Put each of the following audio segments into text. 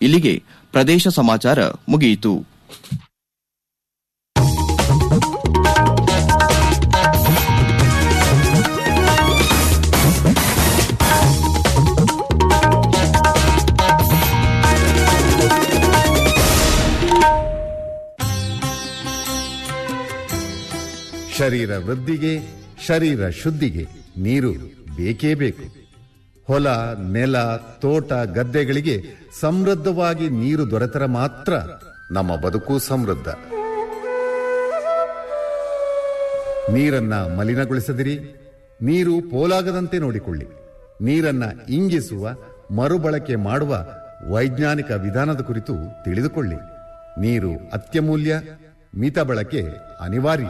ಇಲ್ಲಿಗೆ ಪ್ರದೇಶ ಸಮಾಚಾರ ಮುಗಿಯಿತು ಶರೀರ ವೃದ್ಧಿಗೆ ಶರೀರ ಶುದ್ಧಿಗೆ ನೀರು ಬೇಕೇ ಬೇಕು ಹೊಲ ನೆಲ ತೋಟ ಗದ್ದೆಗಳಿಗೆ ಸಮೃದ್ಧವಾಗಿ ನೀರು ದೊರೆತರೆ ಮಾತ್ರ ನಮ್ಮ ಬದುಕು ಸಮೃದ್ಧ ನೀರನ್ನ ಮಲಿನಗೊಳಿಸದಿರಿ ನೀರು ಪೋಲಾಗದಂತೆ ನೋಡಿಕೊಳ್ಳಿ ನೀರನ್ನ ಇಂಗಿಸುವ ಮರುಬಳಕೆ ಮಾಡುವ ವೈಜ್ಞಾನಿಕ ವಿಧಾನದ ಕುರಿತು ತಿಳಿದುಕೊಳ್ಳಿ ನೀರು ಅತ್ಯಮೂಲ್ಯ ಮಿತ ಬಳಕೆ ಅನಿವಾರ್ಯ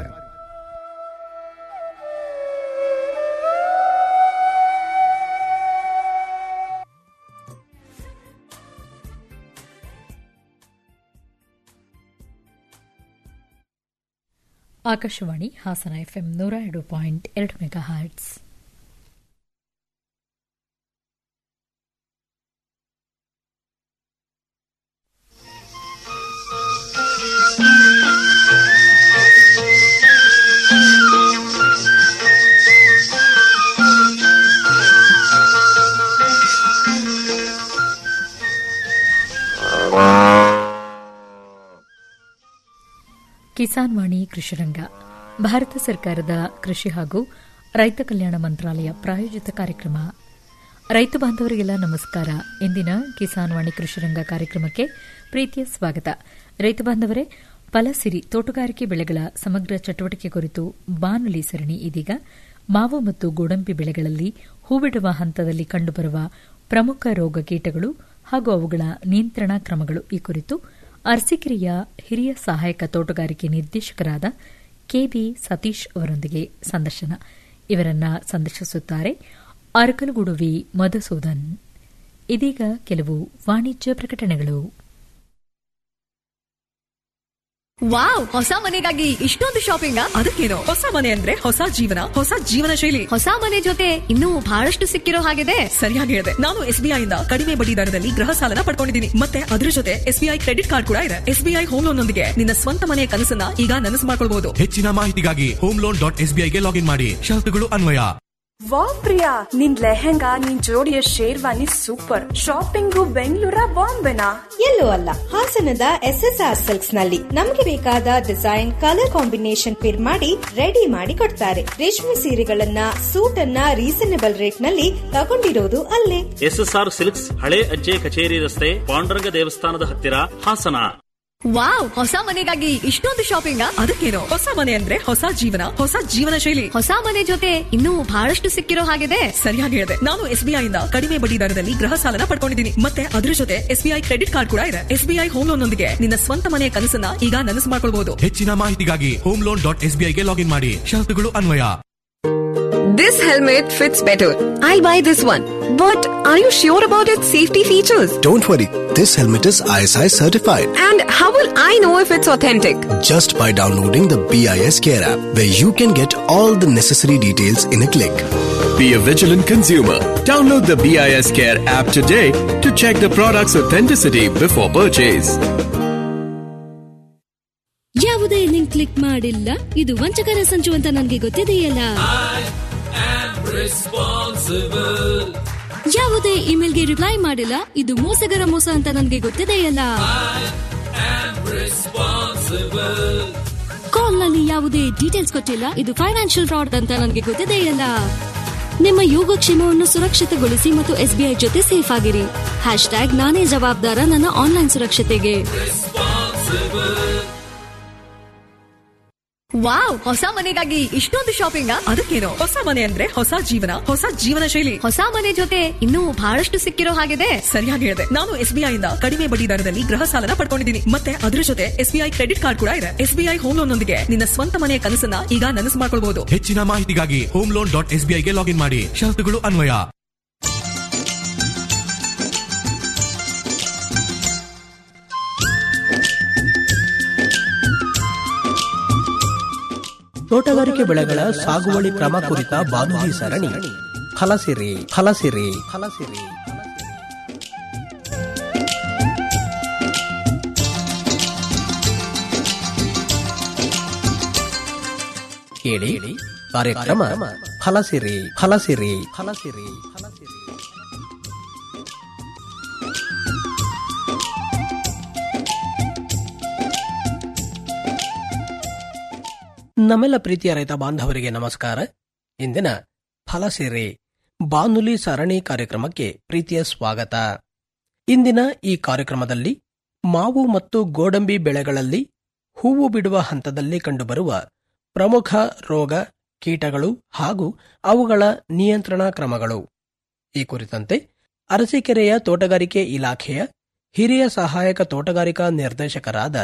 ಆಕಾಶವಾಣಿ ಹಾಸನ ಎಫ್ಎಂ ನೂರ ಎರಡು ಪಾಯಿಂಟ್ ಎರಡು ಮೆಗಾ ಹಾರ್ಟ್ಸ್ ಕಿಸಾನ್ ವಾಣಿ ಕೃಷಿರಂಗ ಭಾರತ ಸರ್ಕಾರದ ಕೃಷಿ ಹಾಗೂ ರೈತ ಕಲ್ಯಾಣ ಮಂತ್ರಾಲಯ ಪ್ರಾಯೋಜಿತ ಕಾರ್ಯಕ್ರಮ ರೈತ ಬಾಂಧವರಿಗೆಲ್ಲ ನಮಸ್ಕಾರ ಇಂದಿನ ಕಿಸಾನ್ ವಾಣಿ ಕೃಷಿರಂಗ ಕಾರ್ಯಕ್ರಮಕ್ಕೆ ಪ್ರೀತಿಯ ಸ್ವಾಗತ ರೈತ ಬಾಂಧವರೇ ಫಲಸಿರಿ ತೋಟಗಾರಿಕೆ ಬೆಳೆಗಳ ಸಮಗ್ರ ಚಟುವಟಿಕೆ ಕುರಿತು ಬಾನುಲಿ ಸರಣಿ ಇದೀಗ ಮಾವು ಮತ್ತು ಗೋಡಂಬಿ ಬೆಳೆಗಳಲ್ಲಿ ಹೂಬಿಡುವ ಹಂತದಲ್ಲಿ ಕಂಡುಬರುವ ಪ್ರಮುಖ ರೋಗ ಕೀಟಗಳು ಹಾಗೂ ಅವುಗಳ ನಿಯಂತ್ರಣ ಕ್ರಮಗಳು ಈ ಕುರಿತು ಅರಸೀಕೆರೆಯ ಹಿರಿಯ ಸಹಾಯಕ ತೋಟಗಾರಿಕೆ ನಿರ್ದೇಶಕರಾದ ಕೆಬಿ ಸತೀಶ್ ಅವರೊಂದಿಗೆ ಸಂದರ್ಶನ ಇವರನ್ನ ಸಂದರ್ಶಿಸುತ್ತಾರೆ ಅರಕಲಗೂಡು ವಿ ಮಧುಸೂದನ್ ಇದೀಗ ಕೆಲವು ವಾಣಿಜ್ಯ ಪ್ರಕಟಣೆಗಳು ವಾವ್ ಹೊಸ ಮನೆಗಾಗಿ ಇಷ್ಟೊಂದು ಶಾಪಿಂಗ್ ಅದಕ್ಕೇನು ಹೊಸ ಮನೆ ಅಂದ್ರೆ ಹೊಸ ಜೀವನ ಹೊಸ ಜೀವನ ಶೈಲಿ ಹೊಸ ಮನೆ ಜೊತೆ ಇನ್ನೂ ಬಹಳಷ್ಟು ಸಿಕ್ಕಿರೋ ಹಾಗಿದೆ ಸರಿಯಾಗಿ ಹೇಳಿದೆ ನಾನು ಎಸ್ಬಿಐ ಇಂದ ಕಡಿಮೆ ಬಡ್ಡಿ ದರದಲ್ಲಿ ಗೃಹ ಸಾಲನ ಪಡ್ಕೊಂಡಿದ್ದೀನಿ ಮತ್ತೆ ಅದರ ಜೊತೆ ಎಸ್ಬಿಐ ಕ್ರೆಡಿಟ್ ಕಾರ್ಡ್ ಕೂಡ ಇದೆ ಎಸ್ಬಿಐ ಹೋಮ್ ಲೋನ್ ನೊಂದಿಗೆ ನಿನ್ನ ಸ್ವಂತ ಮನೆಯ ಕನಸನ್ನ ಈಗ ನನಸು ಮಾಡ್ಕೊಳ್ಬಹುದು ಹೆಚ್ಚಿನ ಮಾಹಿತಿಗಾಗಿ ಹೋಮ್ ಲೋನ್ ಡಾಟ್ ಎಸ್ಬಿಐಗೆ ಲಾಗಿನ್ ಮಾಡಿ ಷರತ್ತುಗಳು ಅನ್ವಯ ವಾವ್ ಪ್ರಿಯಾ ನಿನ್ ಲೆಹೆಂಗಾ ನಿನ್ ಜೋಡಿಯ ಶೇರ್ವಾನಿ ಸೂಪರ್ ಶಾಪಿಂಗು ಬೆಂಗಳೂರ ಬಾಂಬೆನಾ ಎಲ್ಲೂ ಅಲ್ಲ ಹಾಸನದ ಎಸ್ ಎಸ್ ಆರ್ ಸಿಲ್ಕ್ಸ್ ನಲ್ಲಿ ನಮ್ಗೆ ಬೇಕಾದ ಡಿಸೈನ್ ಕಲರ್ ಕಾಂಬಿನೇಷನ್ ಪಿರ್ ಮಾಡಿ ರೆಡಿ ಮಾಡಿ ಕೊಡ್ತಾರೆ ರೇಷ್ಮೆ ಸೀರೆಗಳನ್ನ ಸೂಟ್ ಅನ್ನ ರೀಸನೇಬಲ್ ರೇಟ್ ನಲ್ಲಿ ತಗೊಂಡಿರೋದು ಅಲ್ಲೇ ಎಸ್ಎಸ್ಆರ್ ಸಿಲ್ಕ್ಸ್ ಹಳೆ ಅಜ್ಜೆ ಕಚೇರಿ ರಸ್ತೆ ಪಾಂಡುರಂಗ ದೇವಸ್ಥಾನದ ಹತ್ತಿರ ಹಾಸನ ವಾವ್ ಹೊಸ ಮನೆಗಾಗಿ ಇಷ್ಟೊಂದು ಶಾಪಿಂಗ್ ಅದಕ್ಕೇನು ಹೊಸ ಮನೆ ಅಂದ್ರೆ ಹೊಸ ಜೀವನ ಹೊಸ ಜೀವನ ಶೈಲಿ ಹೊಸ ಮನೆ ಜೊತೆ ಇನ್ನೂ ಬಹಳಷ್ಟು ಸಿಕ್ಕಿರೋ ಹಾಗಿದೆ ಸರಿಯಾಗಿ ಹೇಳಿದೆ ನಾನು ಎಸ್ಬಿಐ ಇಂದ ಕಡಿಮೆ ಬಡ್ಡಿ ದರದಲ್ಲಿ ಗೃಹ ಸಾಲನ ಪಡ್ಕೊಂಡಿದ್ದೀನಿ ಮತ್ತೆ ಅದರ ಜೊತೆ ಎಸ್ಬಿಐ ಕ್ರೆಡಿಟ್ ಕಾರ್ಡ್ ಕೂಡ ಇದೆ ಎಸ್ಬಿಐ ಹೋಮ್ ಲೋನ್ ನೊಂದಿಗೆ ನಿನ್ನ ಸ್ವಂತ ಮನೆಯ ಕನಸನ್ನ ಈಗ ನನಸು ಮಾಡ್ಕೊಳ್ಬಹುದು ಹೆಚ್ಚಿನ ಮಾಹಿತಿಗಾಗಿ ಹೋಮ್ ಲೋನ್ ಡಾಟ್ ಎಸ್ಬಿಐಗೆ ಲಾಗಿನ್ ಮಾಡಿ ಷರತ್ತುಗಳು ಅನ್ವಯ This helmet fits better. I'll buy this one. But are you sure about its safety features? Don't worry, this helmet is ISI certified. And how will I know if it's authentic? Just by downloading the BIS Care app, where you can get all the necessary details in a click. Be a vigilant consumer. Download the BIS Care app today to check the product's authenticity before purchase. ಯಾವುದೇ link click ಮಾಡಿಲ್ಲ ಇದು ವಂಚಕರ ಸಂಚು ಅಂತ ನನಗೆ ಗೊತ್ತಿದೆಯಲ್ಲ ಯಾವುದೇ ಇಮೇಲ್ಗೆ reply ಮಾಡಿಲ್ಲ ಇದು ಮೋಸಗರ ಮೋಸ ಅಂತ ನನಗೆ ಗೊತ್ತಿದೆಯಲ್ಲ ಕಾಲ್ ನಲ್ಲಿ ಯಾವುದೇ ಡೀಟೇಲ್ಸ್ ಕೊಟ್ಟಿಲ್ಲ ಇದು ಫೈನಾನ್ಷಿಯಲ್ ಫ್ರಾಡ್ ಅಂತ ನನಗೆ ಗೊತ್ತಿದೆಯಲ್ಲ ನಿಮ್ಮ ಯೋಗಕ್ಷೇಮವನ್ನು ಸುರಕ್ಷಿತಗೊಳಿಸಿ ಮತ್ತು ಎಸ್ಬಿಐ ಜೊತೆ ಸೇಫ್ ಆಗಿರಿ ಹ್ಯಾಶ್ ಟ್ಯಾಗ್ ನಾನೇ ಜವಾಬ್ದಾರ ನನ್ನ ಆನ್ಲೈನ್ ಸುರಕ್ಷತೆಗೆ ವಾವ್ ಹೊಸ ಮನೆಗಾಗಿ ಇಷ್ಟೊಂದು ಶಾಪಿಂಗ್ ಅದಕ್ಕೇನು ಹೊಸ ಮನೆ ಅಂದ್ರೆ ಹೊಸ ಜೀವನ ಹೊಸ ಜೀವನ ಶೈಲಿ ಹೊಸ ಮನೆ ಜೊತೆ ಇನ್ನೂ ಬಹಳಷ್ಟು ಸಿಕ್ಕಿರೋ ಹಾಗಿದೆ ಸರಿಯಾಗಿ ಹೇಳಿದೆ ನಾನು ಎಸ್ಬಿಐ ಇಂದ ಕಡಿಮೆ ಬಡ್ಡಿ ದರದಲ್ಲಿ ಗೃಹ ಸಾಲನ ಪಡ್ಕೊಂಡಿದ್ದೀನಿ ಮತ್ತೆ ಅದರ ಜೊತೆ ಎಸ್ಬಿಐ ಕ್ರೆಡಿಟ್ ಕಾರ್ಡ್ ಕೂಡ ಇದೆ ಎಸ್ಬಿಐ ಹೋಮ್ ಲೋನ್ ನೊಂದಿಗೆ ನಿನ್ನ ಸ್ವಂತ ಮನೆಯ ಕನಸನ್ನ ಈಗ ನನಸು ಮಾಡ್ಕೊಳ್ಬಹುದು ಹೆಚ್ಚಿನ ಮಾಹಿತಿಗಾಗಿ ಹೋಮ್ ಲೋನ್ ಡಾಟ್ ಎಸ್ಬಿಐಗೆ ಲಾಗಿನ್ ಮಾಡಿ ಷರತ್ತುಗಳು ಅನ್ವಯ ತೋಟಗಾರಿಕೆ ಬೆಳೆಗಳ ಸಾಗುವಳಿ ಕ್ರಮ ಕುರಿತ ಬಾನುಲಿ ಸರಣಿ ಫಲಸಿರಿ ಫಲಸಿರಿ ಫಲಸಿರಿ ಕೇಳಿ ಕಾರ್ಯಕ್ರಮ ಫಲಸಿರಿ ಫಲಸಿರಿ ಫಲಸಿರಿ ಫಲಸಿರಿ ನಮ್ಮೆಲ್ಲ ಪ್ರೀತಿಯ ರೈತ ಬಾಂಧವರಿಗೆ ನಮಸ್ಕಾರ ಇಂದಿನ ಫಲಸಿರಿ ಬಾನುಲಿ ಸರಣಿ ಕಾರ್ಯಕ್ರಮಕ್ಕೆ ಪ್ರೀತಿಯ ಸ್ವಾಗತ ಇಂದಿನ ಈ ಕಾರ್ಯಕ್ರಮದಲ್ಲಿ ಮಾವು ಮತ್ತು ಗೋಡಂಬಿ ಬೆಳೆಗಳಲ್ಲಿ ಹೂವು ಬಿಡುವ ಹಂತದಲ್ಲಿ ಕಂಡುಬರುವ ಪ್ರಮುಖ ರೋಗ ಕೀಟಗಳು ಹಾಗೂ ಅವುಗಳ ನಿಯಂತ್ರಣ ಕ್ರಮಗಳು ಈ ಕುರಿತಂತೆ ಅರಸೀಕೆರೆಯ ತೋಟಗಾರಿಕೆ ಇಲಾಖೆಯ ಹಿರಿಯ ಸಹಾಯಕ ತೋಟಗಾರಿಕಾ ನಿರ್ದೇಶಕರಾದ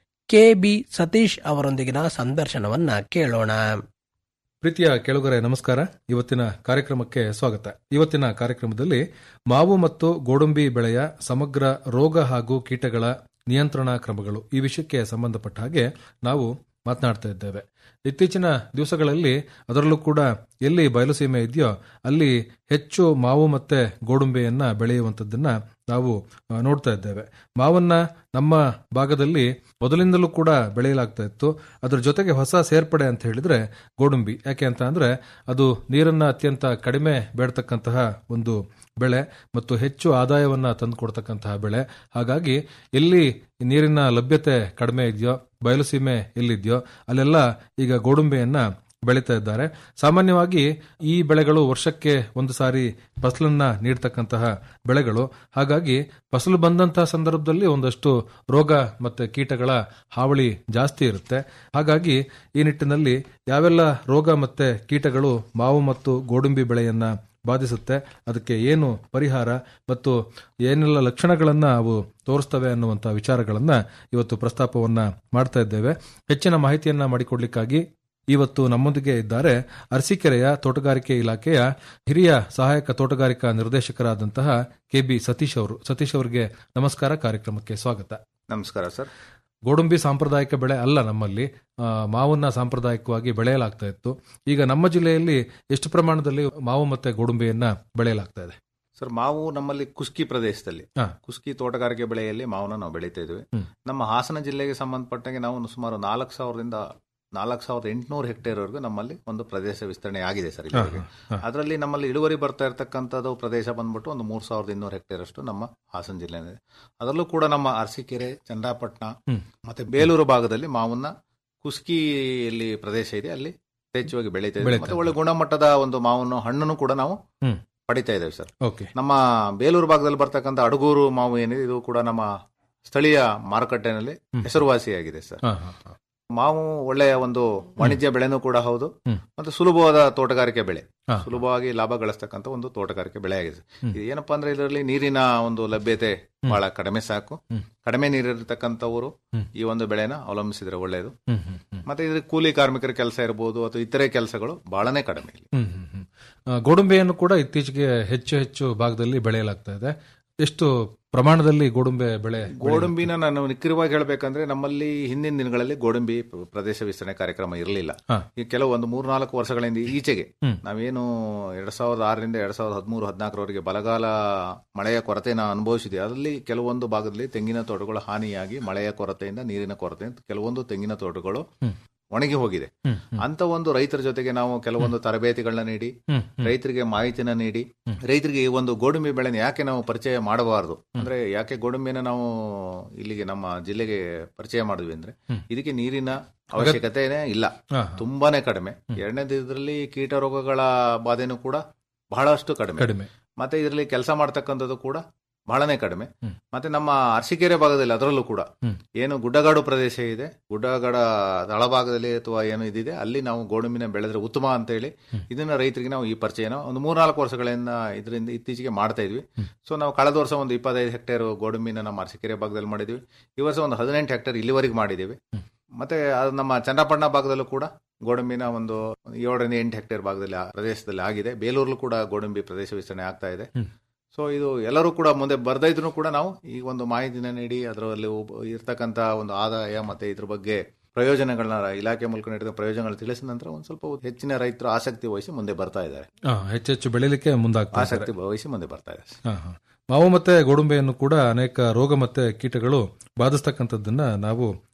ಕೆಬಿ ಸತೀಶ್ ಅವರೊಂದಿಗಿನ ಸಂದರ್ಶನವನ್ನ ಕೇಳೋಣ ಪ್ರೀತಿಯ ಕೆಳಗರೆ ನಮಸ್ಕಾರ ಇವತ್ತಿನ ಕಾರ್ಯಕ್ರಮಕ್ಕೆ ಸ್ವಾಗತ ಇವತ್ತಿನ ಕಾರ್ಯಕ್ರಮದಲ್ಲಿ ಮಾವು ಮತ್ತು ಗೋಡಂಬಿ ಬೆಳೆಯ ಸಮಗ್ರ ರೋಗ ಹಾಗೂ ಕೀಟಗಳ ನಿಯಂತ್ರಣ ಕ್ರಮಗಳು ಈ ವಿಷಯಕ್ಕೆ ಸಂಬಂಧಪಟ್ಟ ಹಾಗೆ ನಾವು ಮಾತನಾಡ್ತಾ ಇದ್ದೇವೆ ಇತ್ತೀಚಿನ ದಿವಸಗಳಲ್ಲಿ ಅದರಲ್ಲೂ ಕೂಡ ಎಲ್ಲಿ ಬಯಲುಸೀಮೆ ಇದೆಯೋ ಅಲ್ಲಿ ಹೆಚ್ಚು ಮಾವು ಮತ್ತೆ ಗೋಡಂಬಿಯನ್ನ ಬೆಳೆಯುವಂಥದ್ದನ್ನ ನಾವು ಆ, ನೋಡ್ತಾ ಇದ್ದೇವೆ ಮಾವನ್ನ ನಮ್ಮ ಭಾಗದಲ್ಲಿ ಮೊದಲಿಂದಲೂ ಕೂಡ ಬೆಳೆಯಲಾಗ್ತಾ ಇತ್ತು ಅದ್ರ ಜೊತೆಗೆ ಹೊಸ ಸೇರ್ಪಡೆ ಅಂತ ಹೇಳಿದ್ರೆ ಗೋಡಂಬಿ ಯಾಕೆ ಅಂತ ಅಂದ್ರೆ ಅದು ನೀರನ್ನ ಅತ್ಯಂತ ಕಡಿಮೆ ಬೇಡ್ತಕ್ಕಂತಹ ಒಂದು ಬೆಳೆ ಮತ್ತು ಹೆಚ್ಚು ಆದಾಯವನ್ನ ತಂದುಕೊಡ್ತಕ್ಕಂತಹ ಬೆಳೆ ಹಾಗಾಗಿ ಎಲ್ಲಿ ನೀರಿನ ಲಭ್ಯತೆ ಕಡಿಮೆ ಇದೆಯೋ ಬಯಲುಸೀಮೆ ಎಲ್ಲಿದೆಯೋ ಅಲ್ಲೆಲ್ಲ ಈಗ ಗೋಡಂಬಿಯನ್ನ ಬೆಳೀತಾ ಇದ್ದಾರೆ ಸಾಮಾನ್ಯವಾಗಿ ಈ ಬೆಳೆಗಳು ವರ್ಷಕ್ಕೆ ಒಂದು ಸಾರಿ ಫಸಲನ್ನ ನೀಡ್ತಕ್ಕಂತಹ ಬೆಳೆಗಳು ಹಾಗಾಗಿ ಫಸಲು ಬಂದಂತಹ ಸಂದರ್ಭದಲ್ಲಿ ಒಂದಷ್ಟು ರೋಗ ಮತ್ತೆ ಕೀಟಗಳ ಹಾವಳಿ ಜಾಸ್ತಿ ಇರುತ್ತೆ ಹಾಗಾಗಿ ಈ ನಿಟ್ಟಿನಲ್ಲಿ ಯಾವೆಲ್ಲ ರೋಗ ಮತ್ತೆ ಕೀಟಗಳು ಮಾವು ಮತ್ತು ಗೋಡಂಬಿ ಬೆಳೆಯನ್ನ ಬಾಧಿಸುತ್ತೆ ಅದಕ್ಕೆ ಏನು ಪರಿಹಾರ ಮತ್ತು ಏನೆಲ್ಲ ಲಕ್ಷಣಗಳನ್ನ ಅವು ತೋರಿಸ್ತವೆ ಅನ್ನುವಂಥ ವಿಚಾರಗಳನ್ನ ಇವತ್ತು ಪ್ರಸ್ತಾಪವನ್ನ ಮಾಡ್ತಾ ಇದ್ದೇವೆ ಹೆಚ್ಚಿನ ಮಾಹಿತಿಯನ್ನ ಮಾಡಿಕೊಡ್ಲಿಕ್ಕಾಗಿ ಇವತ್ತು ನಮ್ಮೊಂದಿಗೆ ಇದ್ದಾರೆ ಅರಸೀಕೆರೆಯ ತೋಟಗಾರಿಕೆ ಇಲಾಖೆಯ ಹಿರಿಯ ಸಹಾಯಕ ತೋಟಗಾರಿಕಾ ನಿರ್ದೇಶಕರಾದಂತಹ ಕೆಬಿ ಸತೀಶ್ ಅವರು ಸತೀಶ್ ಅವರಿಗೆ ನಮಸ್ಕಾರ ಕಾರ್ಯಕ್ರಮಕ್ಕೆ ಸ್ವಾಗತ ನಮಸ್ಕಾರ ಸರ್ ಗೋಡಂಬಿ ಸಾಂಪ್ರದಾಯಿಕ ಬೆಳೆ ಅಲ್ಲ ನಮ್ಮಲ್ಲಿ ಆ, ಮಾವನ್ನ ಸಾಂಪ್ರದಾಯಿಕವಾಗಿ ಬೆಳೆಯಲಾಗ್ತಾ ಇತ್ತು ಈಗ ನಮ್ಮ ಜಿಲ್ಲೆಯಲ್ಲಿ ಎಷ್ಟು ಪ್ರಮಾಣದಲ್ಲಿ ಮಾವು ಮತ್ತೆ ಗೋಡಂಬಿಯನ್ನ ಬೆಳೆಯಲಾಗ್ತಾ ಇದೆ ಸರ್ ಮಾವು ನಮ್ಮಲ್ಲಿ ಕುಸ್ಕಿ ಪ್ರದೇಶದಲ್ಲಿ ಹಾ. ಕುಸ್ಕಿ ತೋಟಗಾರಿಕೆ ಬೆಳೆಯಲ್ಲಿ ಮಾವನ್ನ ನಾವು ಬೆಳೀತಾ ಇದ್ವಿ ಹ್ಮ್. ನಮ್ಮ ಹಾಸನ ಜಿಲ್ಲೆಗೆ ಸಂಬಂಧಪಟ್ಟಂಗೆ ನಾವು ಸುಮಾರು ನಾಲ್ಕು ಸಾವಿರದಿಂದ ನಾಲ್ಕು ಸಾವಿರದ ಎಂಟುನೂರು ಹೆಕ್ಟೇರ್ ವರೆಗೂ ನಮ್ಮಲ್ಲಿ ಒಂದು ಪ್ರದೇಶ ವಿಸ್ತರಣೆ ಆಗಿದೆ ಸರ್ ಇಲ್ಲಿವರೆಗೆ ಹಾ, ಹಾ. ಅದರಲ್ಲಿ ನಮ್ಮಲ್ಲಿ ಇಳುವರಿ ಬರ್ತಾ ಇರತಕ್ಕಂಥದ್ದು ಪ್ರದೇಶ ಬಂದ್ಬಿಟ್ಟು ಒಂದು ಮೂರು ಸಾವಿರದ ಇನ್ನೂರು ಹೆಕ್ಟೇರ್ ಅಷ್ಟು ನಮ್ಮ ಹಾಸನ ಜಿಲ್ಲೆಯಲ್ಲಿ ಅದರಲ್ಲೂ ಕೂಡ ನಮ್ಮ ಅರಸೀಕೆರೆ ಚನ್ನರಾಪಟ್ಟಣ ಹ್ಮ್. ಮತ್ತೆ ಬೇಲೂರು ಭಾಗದಲ್ಲಿ ಮಾವನ್ನ ಕುಸ್ಕಿಯಲ್ಲಿ ಪ್ರದೇಶ ಇದೆ ಅಲ್ಲಿ ಯಥೇಚ್ಛವಾಗಿ ಬೆಳೀತಾ ಇದ್ದೀವಿ ಬೆಳೀತಾ ಮತ್ತೆ ಒಳ್ಳೆ ಗುಣಮಟ್ಟದ ಒಂದು ಮಾವನ್ನು ಹಣ್ಣನ್ನು ಕೂಡ ನಾವು ಹ್ಮ್. ಪಡಿತಾ ಇದ್ದೇವೆ ಸರ್ ಓಕೆ ನಮ್ಮ ಬೇಲೂರು ಭಾಗದಲ್ಲಿ ಬರ್ತಕ್ಕಂಥ ಅಡಗೂರು ಮಾವು ಏನಿದೆ ಇದು ಕೂಡ ನಮ್ಮ ಸ್ಥಳೀಯ ಮಾರುಕಟ್ಟೆನಲ್ಲಿ ಹ್ಮ್. ಹೆಸರುವಾಸಿಯಾಗಿದೆ ಸರ್ ಹಾ, ಹಾ, ಹಾ. ಮಾವು ಒಳ್ಳೆಯ ಒಂದು ವಾಣಿಜ್ಯ ಬೆಳೆನೂ ಕೂಡ ಹೌದು ಹ್ಮ್. ಮತ್ತೆ ಸುಲಭವಾದ ತೋಟಗಾರಿಕೆ ಬೆಳೆ ಹಾ. ಸುಲಭವಾಗಿ ಲಾಭ ಗಳಿಸ್ತಕ್ಕಂಥ ಒಂದು ತೋಟಗಾರಿಕೆ ಬೆಳೆ ಆಗಿದೆ ಹ್ಮ್. ಇದು ಏನಪ್ಪಾ ಅಂದ್ರೆ ಇದರಲ್ಲಿ ನೀರಿನ ಒಂದು ಲಭ್ಯತೆ ಬಹಳ ಕಡಿಮೆ ಸಾಕು ಹ್ಮ್. ಕಡಿಮೆ ನೀರಿರತಕ್ಕಂಥವರು ಹ್ಮ್. ಈ ಒಂದು ಬೆಳೆನ ಅವಲಂಬಿಸಿದ್ರೆ ಒಳ್ಳೆಯದು ಹ್ಮ್, ಹ್ಮ್, ಹ್ಮ್. ಮತ್ತೆ ಇದ್ರ ಕೂಲಿ ಕಾರ್ಮಿಕರ ಕೆಲಸ ಇರಬಹುದು ಅಥವಾ ಇತರೆ ಕೆಲಸಗಳು ಬಹಳನೇ ಕಡಿಮೆ ಇಲ್ಲಿ ಹ್ಮ್, ಹ್ಮ್, ಹ್ಮ್. ಆ, ಗೋಡಂಬಿಯನ್ನು ಕೂಡ ಇತ್ತೀಚೆಗೆ ಹೆಚ್ಚು ಹೆಚ್ಚು ಭಾಗದಲ್ಲಿ ಬೆಳೆಯಲಾಗ್ತಾ ಇದೆ ಎಷ್ಟು ಪ್ರಮಾಣದಲ್ಲಿ ಗೋಡಂಬೆ ಬೆಳೆ ಗೋಡಂಬಿನ ನಾನು ನಿಖರವಾಗಿ ಹೇಳ್ಬೇಕಂದ್ರೆ ನಮ್ಮಲ್ಲಿ ಹಿಂದಿನ ದಿನಗಳಲ್ಲಿ ಗೋಡಂಬಿ ಪ್ರ- ಪ್ರದೇಶ ವಿಸ್ತರಣೆ ಕಾರ್ಯಕ್ರಮ ಇರಲಿಲ್ಲ ಹಾ. ಈ ಕೆಲವು ಒಂದು ಮೂರ್ನಾಲ್ಕು ವರ್ಷಗಳಿಂದ ಈಚೆಗೆ ಹ್ಮ್. ನಾವೇನು ಎರಡ್ ಸಾವಿರದ ಆರರಿಂದ ಎರಡ್ ಸಾವಿರದ ಹದಿಮೂರು ಹದಿನಾಲ್ಕರವರೆಗೆ ಬಲಗಾಲ ಮಳೆಯ ಕೊರತೆನ ಅನುಭವಿಸಿದ್ವಿ ಅದರಲ್ಲಿ ಕೆಲವೊಂದು ಭಾಗದಲ್ಲಿ ತೆಂಗಿನ ತೋಟಗಳು ಹಾನಿಯಾಗಿ ಮಳೆಯ ಕೊರತೆಯಿಂದ ನೀರಿನ ಕೊರತೆಯಿಂದ ಕೆಲವೊಂದು ತೆಂಗಿನ ತೋಟಗಳು ಹ್ಮ್. ಒಣಗಿ ಹೋಗಿದೆ ಹ್ಮ್, ಹ್ಮ್. ಅಂತ ಒಂದು ರೈತರ ಜೊತೆಗೆ ನಾವು ಕೆಲವೊಂದು ತರಬೇತಿಗಳನ್ನ ನೀಡಿ ಹ್ಮ್, ಹ್ಮ್. ರೈತರಿಗೆ ಮಾಹಿತಿನ ನೀಡಿ ರೈತರಿಗೆ ಈ ಒಂದು ಗೋಡಂಬಿ ಬೆಳೆನ ಯಾಕೆ ನಾವು ಪರಿಚಯ ಮಾಡಬಾರದು ಅಂದ್ರೆ ಯಾಕೆ ಗೋಡಂಬಿನ ನಾವು ಇಲ್ಲಿಗೆ ನಮ್ಮ ಜಿಲ್ಲೆಗೆ ಪರಿಚಯ ಮಾಡಿದ್ವಿ ಅಂದ್ರೆ ಹ್ಮ್. ಇದಕ್ಕೆ ನೀರಿನ ಅವಶ್ಯಕತೆನೇ ಇಲ್ಲ ಹಾ, ಹಾ. ತುಂಬಾನೇ ಕಡಿಮೆ ಎರಡನೇದು ಇದರಲ್ಲಿ ಕೀಟ ರೋಗಗಳ ಬಾಧೆನೂ ಕೂಡ ಬಹಳಷ್ಟು ಕಡಿಮೆ ಕಡಿಮೆ ಮತ್ತೆ ಇದರಲ್ಲಿ ಕೆಲಸ ಮಾಡ್ತಕ್ಕಂಥದ್ದು ಕೂಡ ಬಹಳನೇ ಕಡಿಮೆ ಹ್ಮ್. ಮತ್ತೆ ನಮ್ಮ ಅರಸೀಕೆರೆ ಭಾಗದಲ್ಲಿ ಅದರಲ್ಲೂ ಕೂಡ ಹ್ಮ್. ಏನು ಗುಡ್ಡಗಾಡು ಪ್ರದೇಶ ಇದೆ ಗುಡ್ಡಗಾಡ ತಳಭಾಗದಲ್ಲಿ ಅಥವಾ ಏನು ಇದಿದೆ ಅಲ್ಲಿ ನಾವು ಗೋಡಂಬಿನ ಬೆಳೆದ್ರೆ ಉತ್ತಮ ಅಂತ ಹೇಳಿ ಇದನ್ನ ರೈತರಿಗೆ ನಾವು ಈ ಪರಿಚಯನ ಒಂದು ಮೂರ್ನಾಲ್ಕು ವರ್ಷಗಳಿಂದ ಇದರಿಂದ ಇತ್ತೀಚೆಗೆ ಮಾಡ್ತಾ ಇದ್ವಿ ಸೊ ನಾವು ಕಳೆದ ವರ್ಷ ಒಂದು ಇಪ್ಪತ್ತೈದು ಹೆಕ್ಟೇರ್ ಗೋಡಂಬಿನ ನಮ್ಮ ಅರಸೀಕೆರೆ ಭಾಗದಲ್ಲಿ ಮಾಡಿದ್ವಿ ಈ ವರ್ಷ ಒಂದು ಹದಿನೆಂಟು ಹೆಕ್ಟೇರ್ ಇಲ್ಲಿವರೆಗೆ ಮಾಡಿದ್ದೀವಿ ಮತ್ತೆ ಅದು ನಮ್ಮ ಚನ್ನಪಟ್ಟಣ ಭಾಗದಲ್ಲೂ ಕೂಡ ಗೋಡಂಬಿನ ಒಂದು ಏಳರಿಂದ ಎಂಟು ಹೆಕ್ಟೇರ್ ಭಾಗದಲ್ಲಿ ಆ ಪ್ರದೇಶದಲ್ಲಿ ಆಗಿದೆ ಬೇಲೂರಲ್ಲೂ ಕೂಡ ಗೋಡಂಬಿ ಪ್ರದೇಶ ವಿಸ್ತರಣೆ ಆಗ್ತಾ ಇದೆ ಸೊ ಇದು ಎಲ್ಲರೂ ಕೂಡ ಮುಂದೆ ಬರ್ದೈದ್ರು ಕೂಡ ನಾವು ಈ ಒಂದು ಮಾಹಿತಿನ ನೀಡಿ ಅದರಲ್ಲಿ ಒಬ್ಬ- ಇರ್ತಕ್ಕಂಥ ಒಂದು ಆದಾಯ ಮತ್ತೆ ಇದ್ರ ಬಗ್ಗೆ ಪ್ರಯೋಜನಗಳನ್ನ ಇಲಾಖೆ ಮೂಲಕ ನೀಡಿದ ಪ್ರಯೋಜನಗಳು ತಿಳಿಸಿದ ನಂತರ ಒಂದು ಸ್ವಲ್ಪ ಹೆಚ್ಚಿನ ರೈತರು ಆಸಕ್ತಿ ವಹಿಸಿ ಮುಂದೆ ಬರ್ತಾ ಇದ್ದಾರೆ ಆ, ಹೆಚ್ಚೆಚ್ಚು ಬೆಳಿಲಿಕ್ಕೆ ಮುಂದಾಗ್ತಾ ಇದ್ದಾರೆ. ಆಸಕ್ತಿ ವಹಿಸಿ ಮುಂದೆ ಬರ್ತಾ ಇದ್ದಾರೆ ಹಾ, ಹಾ. ಮಾವು ಮತ್ತೆ ಗೋಡಂಬೆಯನ್ನು ಕೂಡ ಅನೇಕ ರೋಗ ಮತ್ತೆ ಕೀಟಗಳು ಬಾಧಿಸ್ತಕ್ಕಂಥದ್ದನ್ನ ನಾವು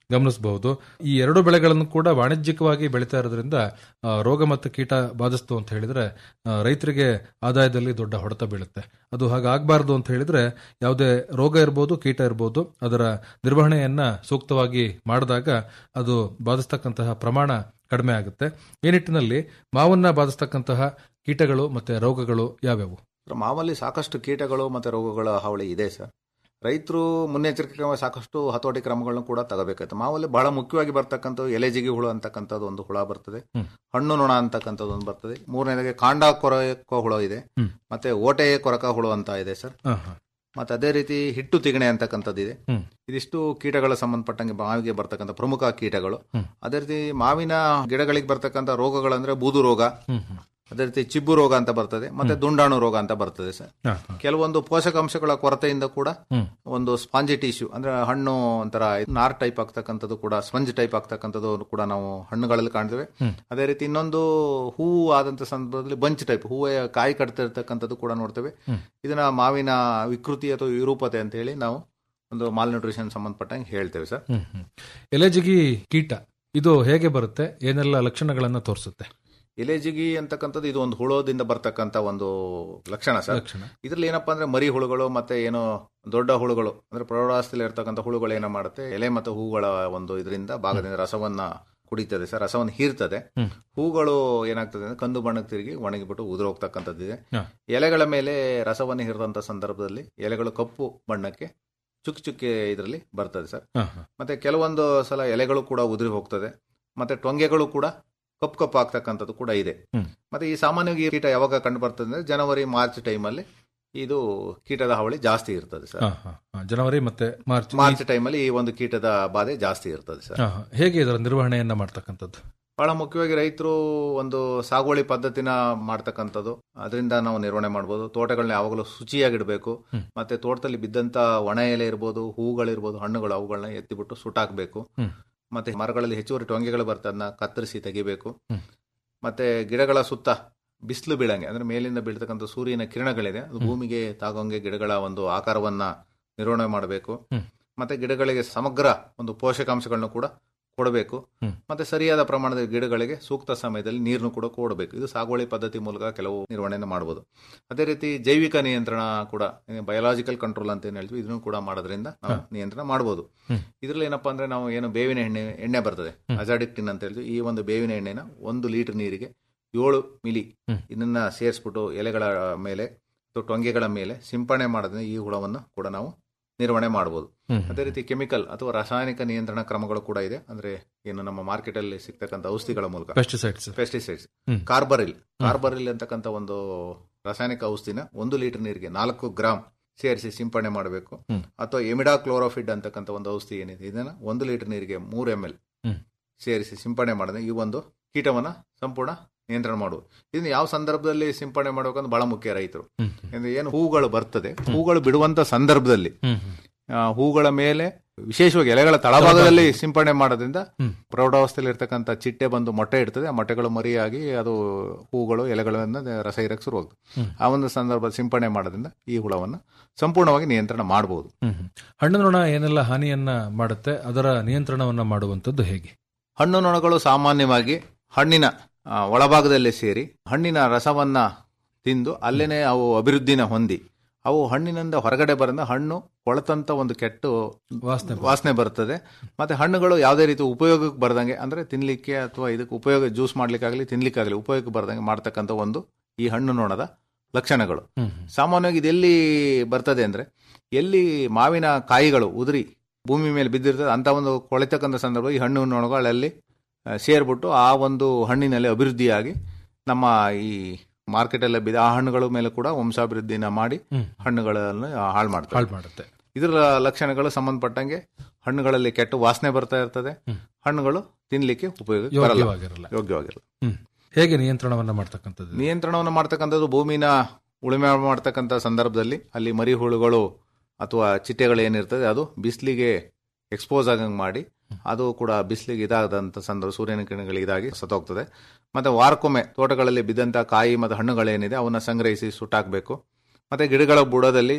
ಗಮನಿಸಬಹುದು ಈ ಎರಡು ಬೆಳೆಗಳನ್ನು ಕೂಡ ವಾಣಿಜ್ಯಿಕವಾಗಿ ಬೆಳೀತಾ ಇರೋದ್ರಿಂದ ಆ, ರೋಗ ಮತ್ತು ಕೀಟ ಬಾಧಿಸ್ತು ಅಂತ ಹೇಳಿದ್ರೆ ಆ, ರೈತರಿಗೆ ಆದಾಯದಲ್ಲಿ ದೊಡ್ಡ ಹೊಡೆತ ಬೀಳುತ್ತೆ ಅದು ಹಾಗಾಗಬಾರ್ದು ಅಂತ ಹೇಳಿದ್ರೆ ಯಾವುದೇ ರೋಗ ಇರ್ಬೋದು ಕೀಟ ಇರ್ಬೋದು ಅದರ ನಿರ್ವಹಣೆಯನ್ನ ಸೂಕ್ತವಾಗಿ ಮಾಡಿದಾಗ ಅದು ಬಾಧಿಸ್ತಕ್ಕಂತಹ ಪ್ರಮಾಣ ಕಡಿಮೆ ಆಗುತ್ತೆ ಈ ನಿಟ್ಟಿನಲ್ಲಿ ಮಾವನ್ನ ಬಾಧಿಸ್ತಕ್ಕಂತಹ ಕೀಟಗಳು ಮತ್ತೆ ರೋಗಗಳು ಯಾವ್ಯಾವು ಸರ್, ಮಾವಲ್ಲಿ ಸಾಕಷ್ಟು ಕೀಟಗಳು ಮತ್ತು ರೋಗಗಳ ಹಾವಳಿ ಇದೆ ಸರ್ ರೈತರು ಮುನ್ನೆಚ್ಚರಿಕೆ ಕ್ರಮ ಸಾಕಷ್ಟು ಹತೋಟಿ ಕ್ರಮಗಳನ್ನು ಕೂಡ ತಗೋಬೇಕಾಯ್ತು ಮಾವಲ್ಲಿ ಬಹಳ ಮುಖ್ಯವಾಗಿ ಬರ್ತಕ್ಕಂಥ ಎಲೆಜಿಗಿ ಹುಳು ಅಂತಕ್ಕಂಥದ್ದು ಒಂದು ಹುಳ ಬರ್ತದೆ ಹಣ್ಣು ನೊಣ ಅಂತಕ್ಕಂಥದ್ದು ಒಂದು ಬರ್ತದೆ ಮೂರನೇದಾಗಿ ಕಾಂಡ ಕೊರಕ ಹುಳು ಇದೆ ಹ್ಮ್. ಮತ್ತೆ ಓಟೆ ಕೊರಕ ಹುಳು ಅಂತ ಇದೆ ಸರ್ ಹಾ, ಹಾ. ಮತ್ತೆ ಅದೇ ರೀತಿ ಹಿಟ್ಟು ತಿಗಣೆ ಅಂತಕ್ಕಂಥದ್ದು ಇದೆ ಹ್ಮ್. ಇದಿಷ್ಟು ಕೀಟಗಳ ಸಂಬಂಧಪಟ್ಟಂಗೆ ಮಾವಿಗೆ ಬರ್ತಕ್ಕಂಥ ಪ್ರಮುಖ ಕೀಟಗಳು ಹ್ಮ್. ಅದೇ ರೀತಿ ಮಾವಿನ ಗಿಡಗಳಿಗೆ ಬರ್ತಕ್ಕಂಥ ರೋಗಗಳಂದ್ರೆ ಬೂದು ರೋಗ ಹ್ಮ್, ಹ್ಮ್. ಅದೇ ರೀತಿ ಚಿಬ್ಬು ರೋಗ ಅಂತ ಬರ್ತದೆ ಮತ್ತೆ ದುಂಡಾಣು ರೋಗ ಅಂತ ಬರ್ತದೆ ಸರ್ ಹಾ, ಹಾ. ಕೆಲವೊಂದು ಪೋಷಕಾಂಶಗಳ ಕೊರತೆಯಿಂದ ಕೂಡ ಹ್ಮ್. ಒಂದು ಸ್ಪಾಂಜಿ ಟಿಶ್ಯೂ ಅಂದ್ರೆ ಹಣ್ಣು ಒಂಥರ ನಾರ್ ಟೈಪ್ ಆಗ್ತಕ್ಕಂಥದ್ದು ಕೂಡ ಸ್ಪಂಜ್ ಟೈಪ್ ಆಗ್ತಕ್ಕಂಥದ್ದು ಕೂಡ ನಾವು ಹಣ್ಣುಗಳಲ್ಲಿ ಕಾಣ್ತೇವೆ ಹ್ಮ್. ಅದೇ ರೀತಿ ಇನ್ನೊಂದು ಹೂವು ಆದಂತ ಸಂದರ್ಭದಲ್ಲಿ ಬಂಚ್ ಟೈಪ್ ಹೂವು ಕಾಯಿ ಕಟ್ತಿರ್ತಕ್ಕಂಥದ್ದು ಕೂಡ ನೋಡ್ತೇವೆ ಹ್ಮ್. ಇದನ್ನ ಮಾವಿನ ವಿಕೃತಿ ಅಥವಾ ವಿರೂಪತೆ ಅಂತ ಹೇಳಿ ನಾವು ಒಂದು ಮಾಲ್ ನ್ಯೂಟ್ರಿಷನ್ ಸಂಬಂಧಪಟ್ಟಂಗೆ ಹೇಳ್ತೇವೆ ಸರ್ ಹ್ಮ್, ಹ್ಮ್. ಎಲೆಜಿಗಿ ಕೀಟ ಇದು ಹೇಗೆ ಬರುತ್ತೆ ಏನೆಲ್ಲ ಲಕ್ಷಣಗಳನ್ನ ತೋರಿಸುತ್ತೆ ಎಲೆಜಿಗಿ ಅಂತಕ್ಕಂಥದ್ದು ಇದು ಒಂದು ಹುಳದಿಂದ ಬರ್ತಕ್ಕಂಥ ಒಂದು ಲಕ್ಷಣ ಸರ್ ಲಕ್ಷಣ. ಇದ್ರಲ್ಲಿ ಏನಪ್ಪಾ ಅಂದ್ರೆ ಮರಿ ಹುಳುಗಳು ಮತ್ತೆ ಏನೋ ದೊಡ್ಡ ಹುಳುಗಳು ಅಂದ್ರೆ ಪ್ರೌಢಾವಸ್ಥೆಯಲ್ಲಿ ಇರ್ತಕ್ಕಂಥ ಹುಳುಗಳು ಏನೋ ಮಾಡುತ್ತೆ ಎಲೆ ಮತ್ತು ಹೂಗಳ ಒಂದು ಇದರಿಂದ ಭಾಗದಿಂದ ರಸವನ್ನ ಕುಡಿತದೆ ಸರ್ ರಸವನ್ನು ಹೀರ್ತದೆ ಹ್ಮ್. ಹೂಗಳು ಏನಾಗ್ತದೆ ಅಂದ್ರೆ ಕಂದು ಬಣ್ಣಕ್ಕೆ ತಿರುಗಿ ಒಣಗಿಬಿಟ್ಟು ಉದುರು ಹೋಗ್ತಕ್ಕಂಥದ್ದಿದೆ ಹಾ. ಎಲೆಗಳ ಮೇಲೆ ರಸವನ್ನು ಹೀರಿದಂಥ ಸಂದರ್ಭದಲ್ಲಿ ಎಲೆಗಳು ಕಪ್ಪು ಬಣ್ಣಕ್ಕೆ ಚುಕ್ ಚುಕ್ಕೆ ಇದರಲ್ಲಿ ಬರ್ತದೆ ಸರ್ ಹಾ, ಹಾ. ಮತ್ತೆ ಕೆಲವೊಂದು ಸಲ ಎಲೆಗಳು ಕೂಡ ಉದುರಿ ಹೋಗ್ತದೆ ಮತ್ತೆ ಟೊಂಗೆಗಳು ಕೂಡ ಕಪ್ಪು ಕಪ್ಪು ಆಗ್ತಕ್ಕಂಥದ್ದು ಕೂಡ ಇದೆ ಹ್ಮ್. ಮತ್ತೆ ಈ ಸಾಮಾನ್ಯವಾಗಿ ಈ ಕೀಟ ಯಾವಾಗ ಕಂಡು ಬರ್ತದೆ ಅಂದ್ರೆ ಜನವರಿ ಮಾರ್ಚ್ ಟೈಮಲ್ಲಿ ಇದು ಕೀಟದ ಹಾವಳಿ ಜಾಸ್ತಿ ಇರ್ತದೆ ಸರ್ ಹಾ, ಹಾ, ಹಾ. ಜನವರಿ ಮತ್ತೆ ಮಾರ್ಚ್ ಮಾರ್ಚ್ ಟೈಮಲ್ಲಿ ಈ ಒಂದು ಕೀಟದ ಬಾಧೆ ಜಾಸ್ತಿ ಇರ್ತದೆ ಸರ್ ಹಾ, ಹಾ. ಹೇಗೆ ಇದರ ನಿರ್ವಹಣೆಯನ್ನ ಮಾಡ್ತಕ್ಕಂಥದ್ದು ಬಹಳ ಮುಖ್ಯವಾಗಿ ರೈತರು ಒಂದು ಸಾಗುವಳಿ ಪದ್ಧತಿನ ಮಾಡ್ತಕ್ಕಂಥದ್ದು ಅದರಿಂದ ನಾವು ನಿರ್ವಹಣೆ ಮಾಡ್ಬೋದು ತೋಟಗಳನ್ನ ಯಾವಾಗಲೂ ಶುಚಿಯಾಗಿಡಬೇಕು ಹ್ಮ್. ಮತ್ತೆ ತೋಟದಲ್ಲಿ ಬಿದ್ದಂತ ಒಣ ಎಲೆ ಇರ್ಬೋದು ಹೂಗಳಿರ್ಬೋದು ಹಣ್ಣುಗಳು ಅವುಗಳನ್ನ ಎತ್ತಿಬಿಟ್ಟು ಸುಟ್ಟಾಕ್ಬೇಕು ಹ್ಮ್. ಮತ್ತೆ ಮರಗಳಲ್ಲಿ ಹೆಚ್ಚುವರಿ ಟೊಂಗೆಗಳು ಬರ್ತದೆ ಅದನ್ನ ಕತ್ತರಿಸಿ ತೆಗಿಬೇಕು ಹ್ಮ್. ಮತ್ತೆ ಗಿಡಗಳ ಸುತ್ತ ಬಿಸಿಲು ಬೀಳಂಗೆ ಅಂದ್ರೆ ಮೇಲಿಂದ ಬೀಳ್ತಕ್ಕಂಥ ಸೂರ್ಯನ ಕಿರಣಗಳಿದೆ ಅದು ಭೂಮಿಗೆ ತಾಗೋಂಗೆ ಗಿಡಗಳ ಒಂದು ಆಕಾರವನ್ನ ನಿರ್ವಹಣೆ ಮಾಡಬೇಕು ಹ್ಮ್. ಮತ್ತೆ ಗಿಡಗಳಿಗೆ ಸಮಗ್ರ ಒಂದು ಪೋಷಕಾಂಶಗಳನ್ನು ಕೂಡ ಕೊಡಬೇಕು ಹ್ಮ್. ಮತ್ತೆ ಸರಿಯಾದ ಪ್ರಮಾಣದ ಗಿಡಗಳಿಗೆ ಸೂಕ್ತ ಸಮಯದಲ್ಲಿ ನೀರನ್ನು ಕೂಡ ಕೊಡಬೇಕು ಇದು ಸಾಗುವಳಿ ಪದ್ಧತಿ ಮೂಲಕ ಕೆಲವು ನಿರ್ವಹಣೆಯನ್ನು ಮಾಡಬಹುದು ಅದೇ ರೀತಿ ಜೈವಿಕ ನಿಯಂತ್ರಣ ಕೂಡ ಬಯೋಲಾಜಿಕಲ್ ಕಂಟ್ರೋಲ್ ಅಂತ ಏನ್ ಹೇಳ್ತೀವಿ ಇದನ್ನು ಕೂಡ ಮಾಡೋದ್ರಿಂದ ನಾವು ನಿಯಂತ್ರಣ ಮಾಡಬಹುದು ಹ್ಮ್. ಇದ್ರಲ್ಲಿ ಏನಪ್ಪಾ ಅಂದ್ರೆ ನಾವು ಏನು ಬೇವಿನ ಎಣ್ಣೆ ಎಣ್ಣೆ ಬರ್ತದೆ ಅಜಾಡಿಕ್ಟಿನ್ ಅಂತ ಹೇಳ್ತೀವಿ ಈ ಒಂದು ಬೇವಿನ ಎಣ್ಣೆನ ಒಂದು ಲೀಟರ್ ನೀರಿಗೆ ಏಳು ಮಿಲಿ ಹ್ಮ್. ಇದನ್ನ ಸೇರಿಸ್ಬಿಟ್ಟು ಎಲೆಗಳ ಮೇಲೆ ಅಥವಾ ಟೊಂಗೆಗಳ ಮೇಲೆ ಸಿಂಪಡಣೆ ಮಾಡೋದ್ರಿಂದ ಈ ಹುಳವನ್ನು ಕೂಡ ನಾವು ನಿರ್ವಹಣೆ ಮಾಡಬಹುದು ಹ್ಮ್. ಅದೇ ರೀತಿ ಕೆಮಿಕಲ್ ಅಥವಾ ರಾಸಾಯನಿಕ ನಿಯಂತ್ರಣ ಕ್ರಮಗಳು ಕೂಡ ಇದೆ ಅಂದ್ರೆ ಏನು ನಮ್ಮ ಮಾರ್ಕೆಟ್ ಅಲ್ಲಿ ಸಿಗ್ತಕ್ಕಂಥ ಔಷಧಿಗಳ ಮೂಲಕ Pesticides. ಪೆಸ್ಟಿಸೈಡ್ಸ್ ಹ್ಮ್. ಕಾರ್ಬರಿಲ್ ಕಾರ್ಬರಿಲ್ ಅಂತಕ್ಕಂಥ ಒಂದು ರಾಸಾಯನಿಕ ಔಷಧಿನ ಒಂದು ಲೀಟರ್ ನೀರಿಗೆ ನಾಲ್ಕು ಗ್ರಾಮ್ ಸೇರಿಸಿ ಸಿಂಪಡಣೆ ಮಾಡಬೇಕು ಹ್ಮ್. ಅಥವಾ ಎಮಿಡಾ ಕ್ಲೋರೋಫಿಡ್ ಅಂತಕ್ಕಂಥ ಒಂದು ಔಷಧಿ ಏನಿದೆ ಇದನ್ನ ಒಂದು ಲೀಟರ್ ನೀರಿಗೆ ಮೂರು ಎಂ ಎಲ್ ಹ್ಮ್. ಸೇರಿಸಿ ಸಿಂಪಡಣೆ ಮಾಡಿದ್ರೆ ಈ ಒಂದು ಕೀಟವನ್ನ ಸಂಪೂರ್ಣ ನಿಯಂತ್ರಣ ಮಾಡುವುದು ಇದನ್ನ ಯಾವ ಸಂದರ್ಭದಲ್ಲಿ ಸಿಂಪಡಣೆ ಮಾಡಬೇಕಂದ್ರೆ ಬಹಳ ಮುಖ್ಯ ರೈತರು ಹ್ಮ್. ಅಂದ್ರೆ ಏನು ಹೂಗಳು ಬರ್ತದೆ ಹೂಗಳು ಬಿಡುವಂತ ಸಂದರ್ಭದಲ್ಲಿ ಹ್ಮ್, ಹ್ಮ್. ಆ, ಹೂಗಳ ಮೇಲೆ ವಿಶೇಷವಾಗಿ ಎಲೆಗಳ ತಳಭಾಗದಲ್ಲಿ ಸಿಂಪಡಣೆ ಮಾಡೋದ್ರಿಂದ ಹ್ಮ್. ಪ್ರೌಢಾವಸ್ಥೆಯಲ್ಲಿ ಇರ್ತಕ್ಕಂಥ ಚಿಟ್ಟೆ ಬಂದು ಮೊಟ್ಟೆ ಇಡ್ತದೆ ಆ ಮೊಟ್ಟೆಗಳು ಮರಿಯಾಗಿ ಅದು ಹೂಗಳು ಎಲೆಗಳನ್ನ ರಸ ಇರಕ್ಕೆ ಶುರುವಾಗ್ತದೆ ಹ್ಮ್. ಆ ಒಂದು ಸಂದರ್ಭ ಸಿಂಪಡಣೆ ಮಾಡೋದ್ರಿಂದ ಈ ಹುಳವನ್ನು ಸಂಪೂರ್ಣವಾಗಿ ನಿಯಂತ್ರಣ ಮಾಡಬಹುದು ಹ್ಮ್, ಹ್ಮ್. ಹಣ್ಣು ನೊಣ ಏನೆಲ್ಲ ಹಾನಿಯನ್ನ ಮಾಡುತ್ತೆ ಅದರ ನಿಯಂತ್ರಣವನ್ನ ಮಾಡುವಂತದ್ದು ಹೇಗೆ ಹಣ್ಣು ನೊಣಗಳು ಸಾಮಾನ್ಯವಾಗಿ ಹಣ್ಣಿನ ಆ, ಒಳಭಾಗದಲ್ಲೇ ಸೇರಿ ಹಣ್ಣಿನ ರಸವನ್ನ ತಿಂದು ಅಲ್ಲೇನೆ ಅವು ಅಭಿವೃದ್ಧಿನ ಹೊಂದಿ ಅವು ಹಣ್ಣಿನಿಂದ ಹೊರಗಡೆ ಬರೋದ ಹಣ್ಣು ಕೊಳತಂತ ಒಂದು ಕೆಟ್ಟ ವಾಸನೆ ವಾಸನೆ ಬರ್ತದೆ ಮತ್ತೆ ಹಣ್ಣುಗಳು ಯಾವುದೇ ರೀತಿ ಉಪಯೋಗಕ್ಕೆ ಬರ್ದಂಗೆ ಅಂದ್ರೆ ತಿನ್ಲಿಕ್ಕೆ ಅಥವಾ ಇದಕ್ಕೆ ಉಪಯೋಗ ಜ್ಯೂಸ್ ಮಾಡ್ಲಿಕ್ಕಾಗಲಿ ತಿನ್ಲಿಕ್ಕಾಗಲಿ ಉಪಯೋಗಕ್ಕೆ ಬರ್ದಂಗೆ ಮಾಡ್ತಕ್ಕಂಥ ಒಂದು ಈ ಹಣ್ಣು ನೋಣದ ಲಕ್ಷಣಗಳು ಹ್ಮ್. ಸಾಮಾನ್ಯವಾಗಿ ಇದೆಲ್ಲಿ ಬರ್ತದೆ ಅಂದ್ರೆ ಎಲ್ಲಿ ಮಾವಿನ ಕಾಯಿಗಳು ಉದುರಿ ಭೂಮಿ ಮೇಲೆ ಬಿದ್ದಿರ್ತದೆ ಅಂತ ಒಂದು ಕೊಳೆತಕ್ಕಂಥ ಸಂದರ್ಭ ಈ ಹಣ್ಣು ನೊಣಗಳಲ್ಲಿ ಆ, ಸೇರ್ಬಿಟ್ಟು ಆ ಒಂದು ಹಣ್ಣಿನಲ್ಲಿ ಅಭಿವೃದ್ಧಿಯಾಗಿ ನಮ್ಮ ಈ ಮಾರ್ಕೆಟಲ್ಲಿ ಬಿದ್ದ ಆ ಹಣ್ಣುಗಳ ಮೇಲೆ ಕೂಡ ವಂಶಾಭಿವೃದ್ಧಿನ ಮಾಡಿ ಹ್ಮ್. ಹಣ್ಣುಗಳನ್ನು ಹಾಳು ಮಾಡ್ತಾರೆ ಹಾಳು ಮಾಡುತ್ತೆ ಇದರ ಲಕ್ಷಣಗಳು ಸಂಬಂಧಪಟ್ಟಂಗೆ ಹಣ್ಣುಗಳಲ್ಲಿ ಕೆಟ್ಟ ವಾಸನೆ ಬರ್ತಾ ಇರ್ತದೆ ಹ್ಮ್. ಹಣ್ಣುಗಳು ತಿನ್ಲಿಕ್ಕೆ ಉಪಯೋಗ ಬರಲ್ಲ ಯೋಗ್ಯವಾಗಿರಲ್ಲ. ಯೋಗ್ಯವಾಗಿರಲ್ಲ ಹ್ಮ್. ಹೇಗೆ ನಿಯಂತ್ರಣವನ್ನ ಮಾಡ್ತಕ್ಕಂಥದ್ದು ನಿಯಂತ್ರಣವನ್ನು ಮಾಡ್ತಕ್ಕಂಥದ್ದು ಭೂಮಿನ ಉಳುಮೆ ಮಾಡ್ತಕ್ಕಂಥ ಸಂದರ್ಭದಲ್ಲಿ ಅಲ್ಲಿ ಮರಿ ಹುಳುಗಳು ಅಥವಾ ಚಿಟ್ಟೆಗಳು ಏನಿರ್ತದೆ ಅದು ಬಿಸಿಲಿಗೆ ಎಕ್ಸ್ಪೋಸ್ ಆಗಂಗೆ ಮಾಡಿ ಅದು ಕೂಡ ಬಿಸಿಲಿಗೆ ಇದಾದಂಥ ಸಂದರ್ಭ ಸೂರ್ಯನ ಕಿರಣಗಳಿಗೆ ಇದಾಗಿ ಸತ್ತೋಗ್ತದೆ ಮತ್ತೆ ವಾರಕ್ಕೊಮ್ಮೆ ತೋಟಗಳಲ್ಲಿ ಬಿದ್ದಂಥ ಕಾಯಿ ಮತ್ತು ಹಣ್ಣುಗಳೇನಿದೆ ಅವನ್ನ ಸಂಗ್ರಹಿಸಿ ಸುಟ್ಟಾಕಬೇಕು ಮತ್ತೆ ಗಿಡಗಳ ಬುಡದಲ್ಲಿ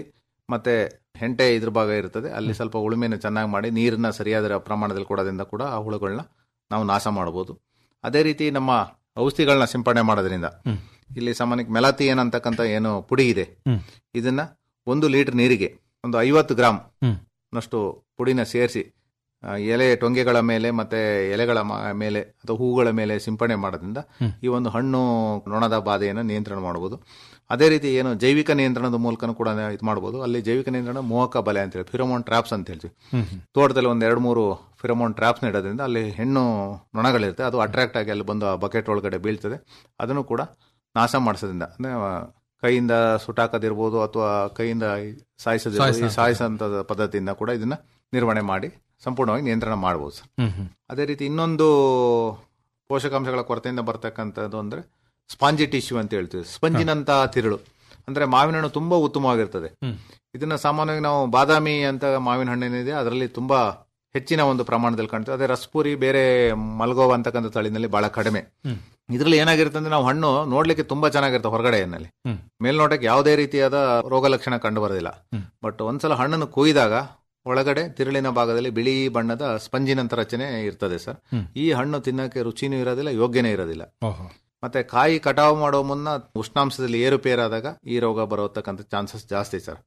ಮತ್ತೆ ಹೆಂಟೆ ಇದ್ರ ಭಾಗ ಇರ್ತದೆ ಅಲ್ಲಿ ಸ್ವಲ್ಪ ಉಳುಮೆನ ಚೆನ್ನಾಗಿ ಮಾಡಿ ನೀರನ್ನ ಸರಿಯಾದ ಪ್ರಮಾಣದಲ್ಲಿ ಕೊಡೋದ್ರಿಂದ ಕೂಡ ಆ ಹುಳುಗಳನ್ನ ನಾವು ನಾಶ ಮಾಡಬಹುದು ಅದೇ ರೀತಿ ನಮ್ಮ ಔಷಧಿಗಳನ್ನ ಸಿಂಪಡಣೆ ಮಾಡೋದ್ರಿಂದ ಇಲ್ಲಿ ಸಾಮಾನ್ಯಕ್ಕೆ ಮೆಲಾತಿ ಏನಂತಕ್ಕಂಥ ಏನು ಪುಡಿ ಇದೆ ಇದನ್ನ ಒಂದು ಲೀಟರ್ ನೀರಿಗೆ ಒಂದು ಐವತ್ತು ಗ್ರಾಮ್ ನಷ್ಟು ಪುಡಿನ ಸೇರಿಸಿ ಎಲೆ ಟೊಂಗೆಗಳ ಮೇಲೆ ಮತ್ತೆ ಎಲೆಗಳ ಮ- ಮೇಲೆ ಅಥವಾ ಹೂಗಳ ಮೇಲೆ ಸಿಂಪಡಣೆ ಮಾಡೋದ್ರಿಂದ ಈ ಒಂದು ಹಣ್ಣು ನೊಣದ ಬಾಧೆಯನ್ನು ನಿಯಂತ್ರಣ ಮಾಡಬಹುದು ಅದೇ ರೀತಿ ಏನು ಜೈವಿಕ ನಿಯಂತ್ರಣದ ಮೂಲಕನೂ ಕೂಡ ಇದು ಮಾಡಬಹುದು ಅಲ್ಲಿ ಜೈವಿಕ ನಿಯಂತ್ರಣ ಮೋಹಕ ಬಲೆ ಅಂತ ಹೇಳಿ ಫಿರೋಮೋನ್ ಟ್ರಾಪ್ಸ್ ಅಂತ ಹೇಳ್ತೀವಿ ತೋಟದಲ್ಲಿ ಒಂದ್ ಎರಡು ಮೂರು ಫಿರೋಮೋನ್ ಟ್ರಾಪ್ಸ್ ಇಡೋದ್ರಿಂದ ಅಲ್ಲಿ ಹೆಣ್ಣು ನೊಣಗಳಿರುತ್ತೆ ಅದು ಅಟ್ರಾಕ್ಟ್ ಆಗಿ ಅಲ್ಲಿ ಬಂದು ಆ ಬಕೆಟ್ ಒಳಗಡೆ ಬೀಳ್ತದೆ ಅದನ್ನು ಕೂಡ ನಾಶ ಮಾಡಿಸೋದ್ರಿಂದ ಅಂದ್ರೆ ಆ, ಕೈಯಿಂದ ಸುಟಾಕದಿರ್ಬೋದು ಅಥವಾ ಕೈಯಿಂದ ಸಾಯಿಸೋದಿರ್ಬೋದು ಈ ಸಾಯಿಸೋ ಸಾಯಿಸಂತ ಪದ್ಧತಿಯಿಂದ ಕೂಡ ಇದನ್ನ ನಿರ್ವಹಣೆ ಮಾಡಿ ಸಂಪೂರ್ಣವಾಗಿ ನಿಯಂತ್ರಣ ಮಾಡಬಹುದು ಸರ್ ಅದೇ ರೀತಿ ಇನ್ನೊಂದು ಪೋಷಕಾಂಶಗಳ ಕೊರತೆಯಿಂದ ಬರ್ತಕ್ಕಂಥದ್ದು ಅಂದ್ರೆ ಸ್ಪಾಂಜಿ ಟಿಶ್ಯೂ ಅಂತ ಹೇಳ್ತೀವಿ ಸ್ಪಂಜಿನಂತ ತಿರುಳು ಅಂದ್ರೆ ಮಾವಿನ ಹಣ್ಣು ತುಂಬಾ ಉತ್ತಮವಾಗಿರ್ತದೆ ಇದನ್ನ ಸಾಮಾನ್ಯವಾಗಿ ನಾವು ಬಾದಾಮಿ ಅಂತ ಮಾವಿನ ಹಣ್ಣಿನಿದೆ ಅದರಲ್ಲಿ ತುಂಬಾ ಹೆಚ್ಚಿನ ಒಂದು ಪ್ರಮಾಣದಲ್ಲಿ ಕಾಣ್ತದೆ ಅದೇ ರಸ್ಪುರಿ ಬೇರೆ ಮಲ್ಗೋವ ಅಂತಕ್ಕಂಥ ತಳಿನಲ್ಲಿ ಬಹಳ ಕಡಿಮೆ ಇದರಲ್ಲಿ ಏನಾಗಿರುತ್ತೆ ಅಂದ್ರೆ ನಾವು ಹಣ್ಣು ನೋಡ್ಲಿಕ್ಕೆ ತುಂಬಾ ಚೆನ್ನಾಗಿರುತ್ತೆ ಹೊರಗಡೆಯಲ್ಲಿ ಮೇಲ್ನೋಟಕ್ಕೆ ಯಾವುದೇ ರೀತಿಯಾದ ರೋಗ ಲಕ್ಷಣ ಕಂಡು ಬರೋದಿಲ್ಲ ಬಟ್ ಒಂದ್ಸಲ ಹಣ್ಣನ್ನು ಕೊಯ್ದಾಗ ಒಳಗಡೆ ತಿರುಳಿನ ಭಾಗದಲ್ಲಿ ಬಿಳಿ ಬಣ್ಣದ ಸ್ಪಂಜಿನಂತ ರಚನೆ ಇರ್ತದೆ ಸರ್ ಈ ಹಣ್ಣು ತಿನ್ನಕ್ಕೆ ರುಚಿನೂ ಇರೋದಿಲ್ಲ ಯೋಗ್ಯನೇ ಇರೋದಿಲ್ಲ ಮತ್ತೆ ಕಾಯಿ ಕಟಾವು ಮಾಡೋ ಮುನ್ನ ಉಷ್ಣಾಂಶದಲ್ಲಿ ಏರುಪೇರಾದಾಗ ಈ ರೋಗ ಬರತಕ್ಕಂಥ ಚಾನ್ಸಸ್ ಜಾಸ್ತಿ ಸರ್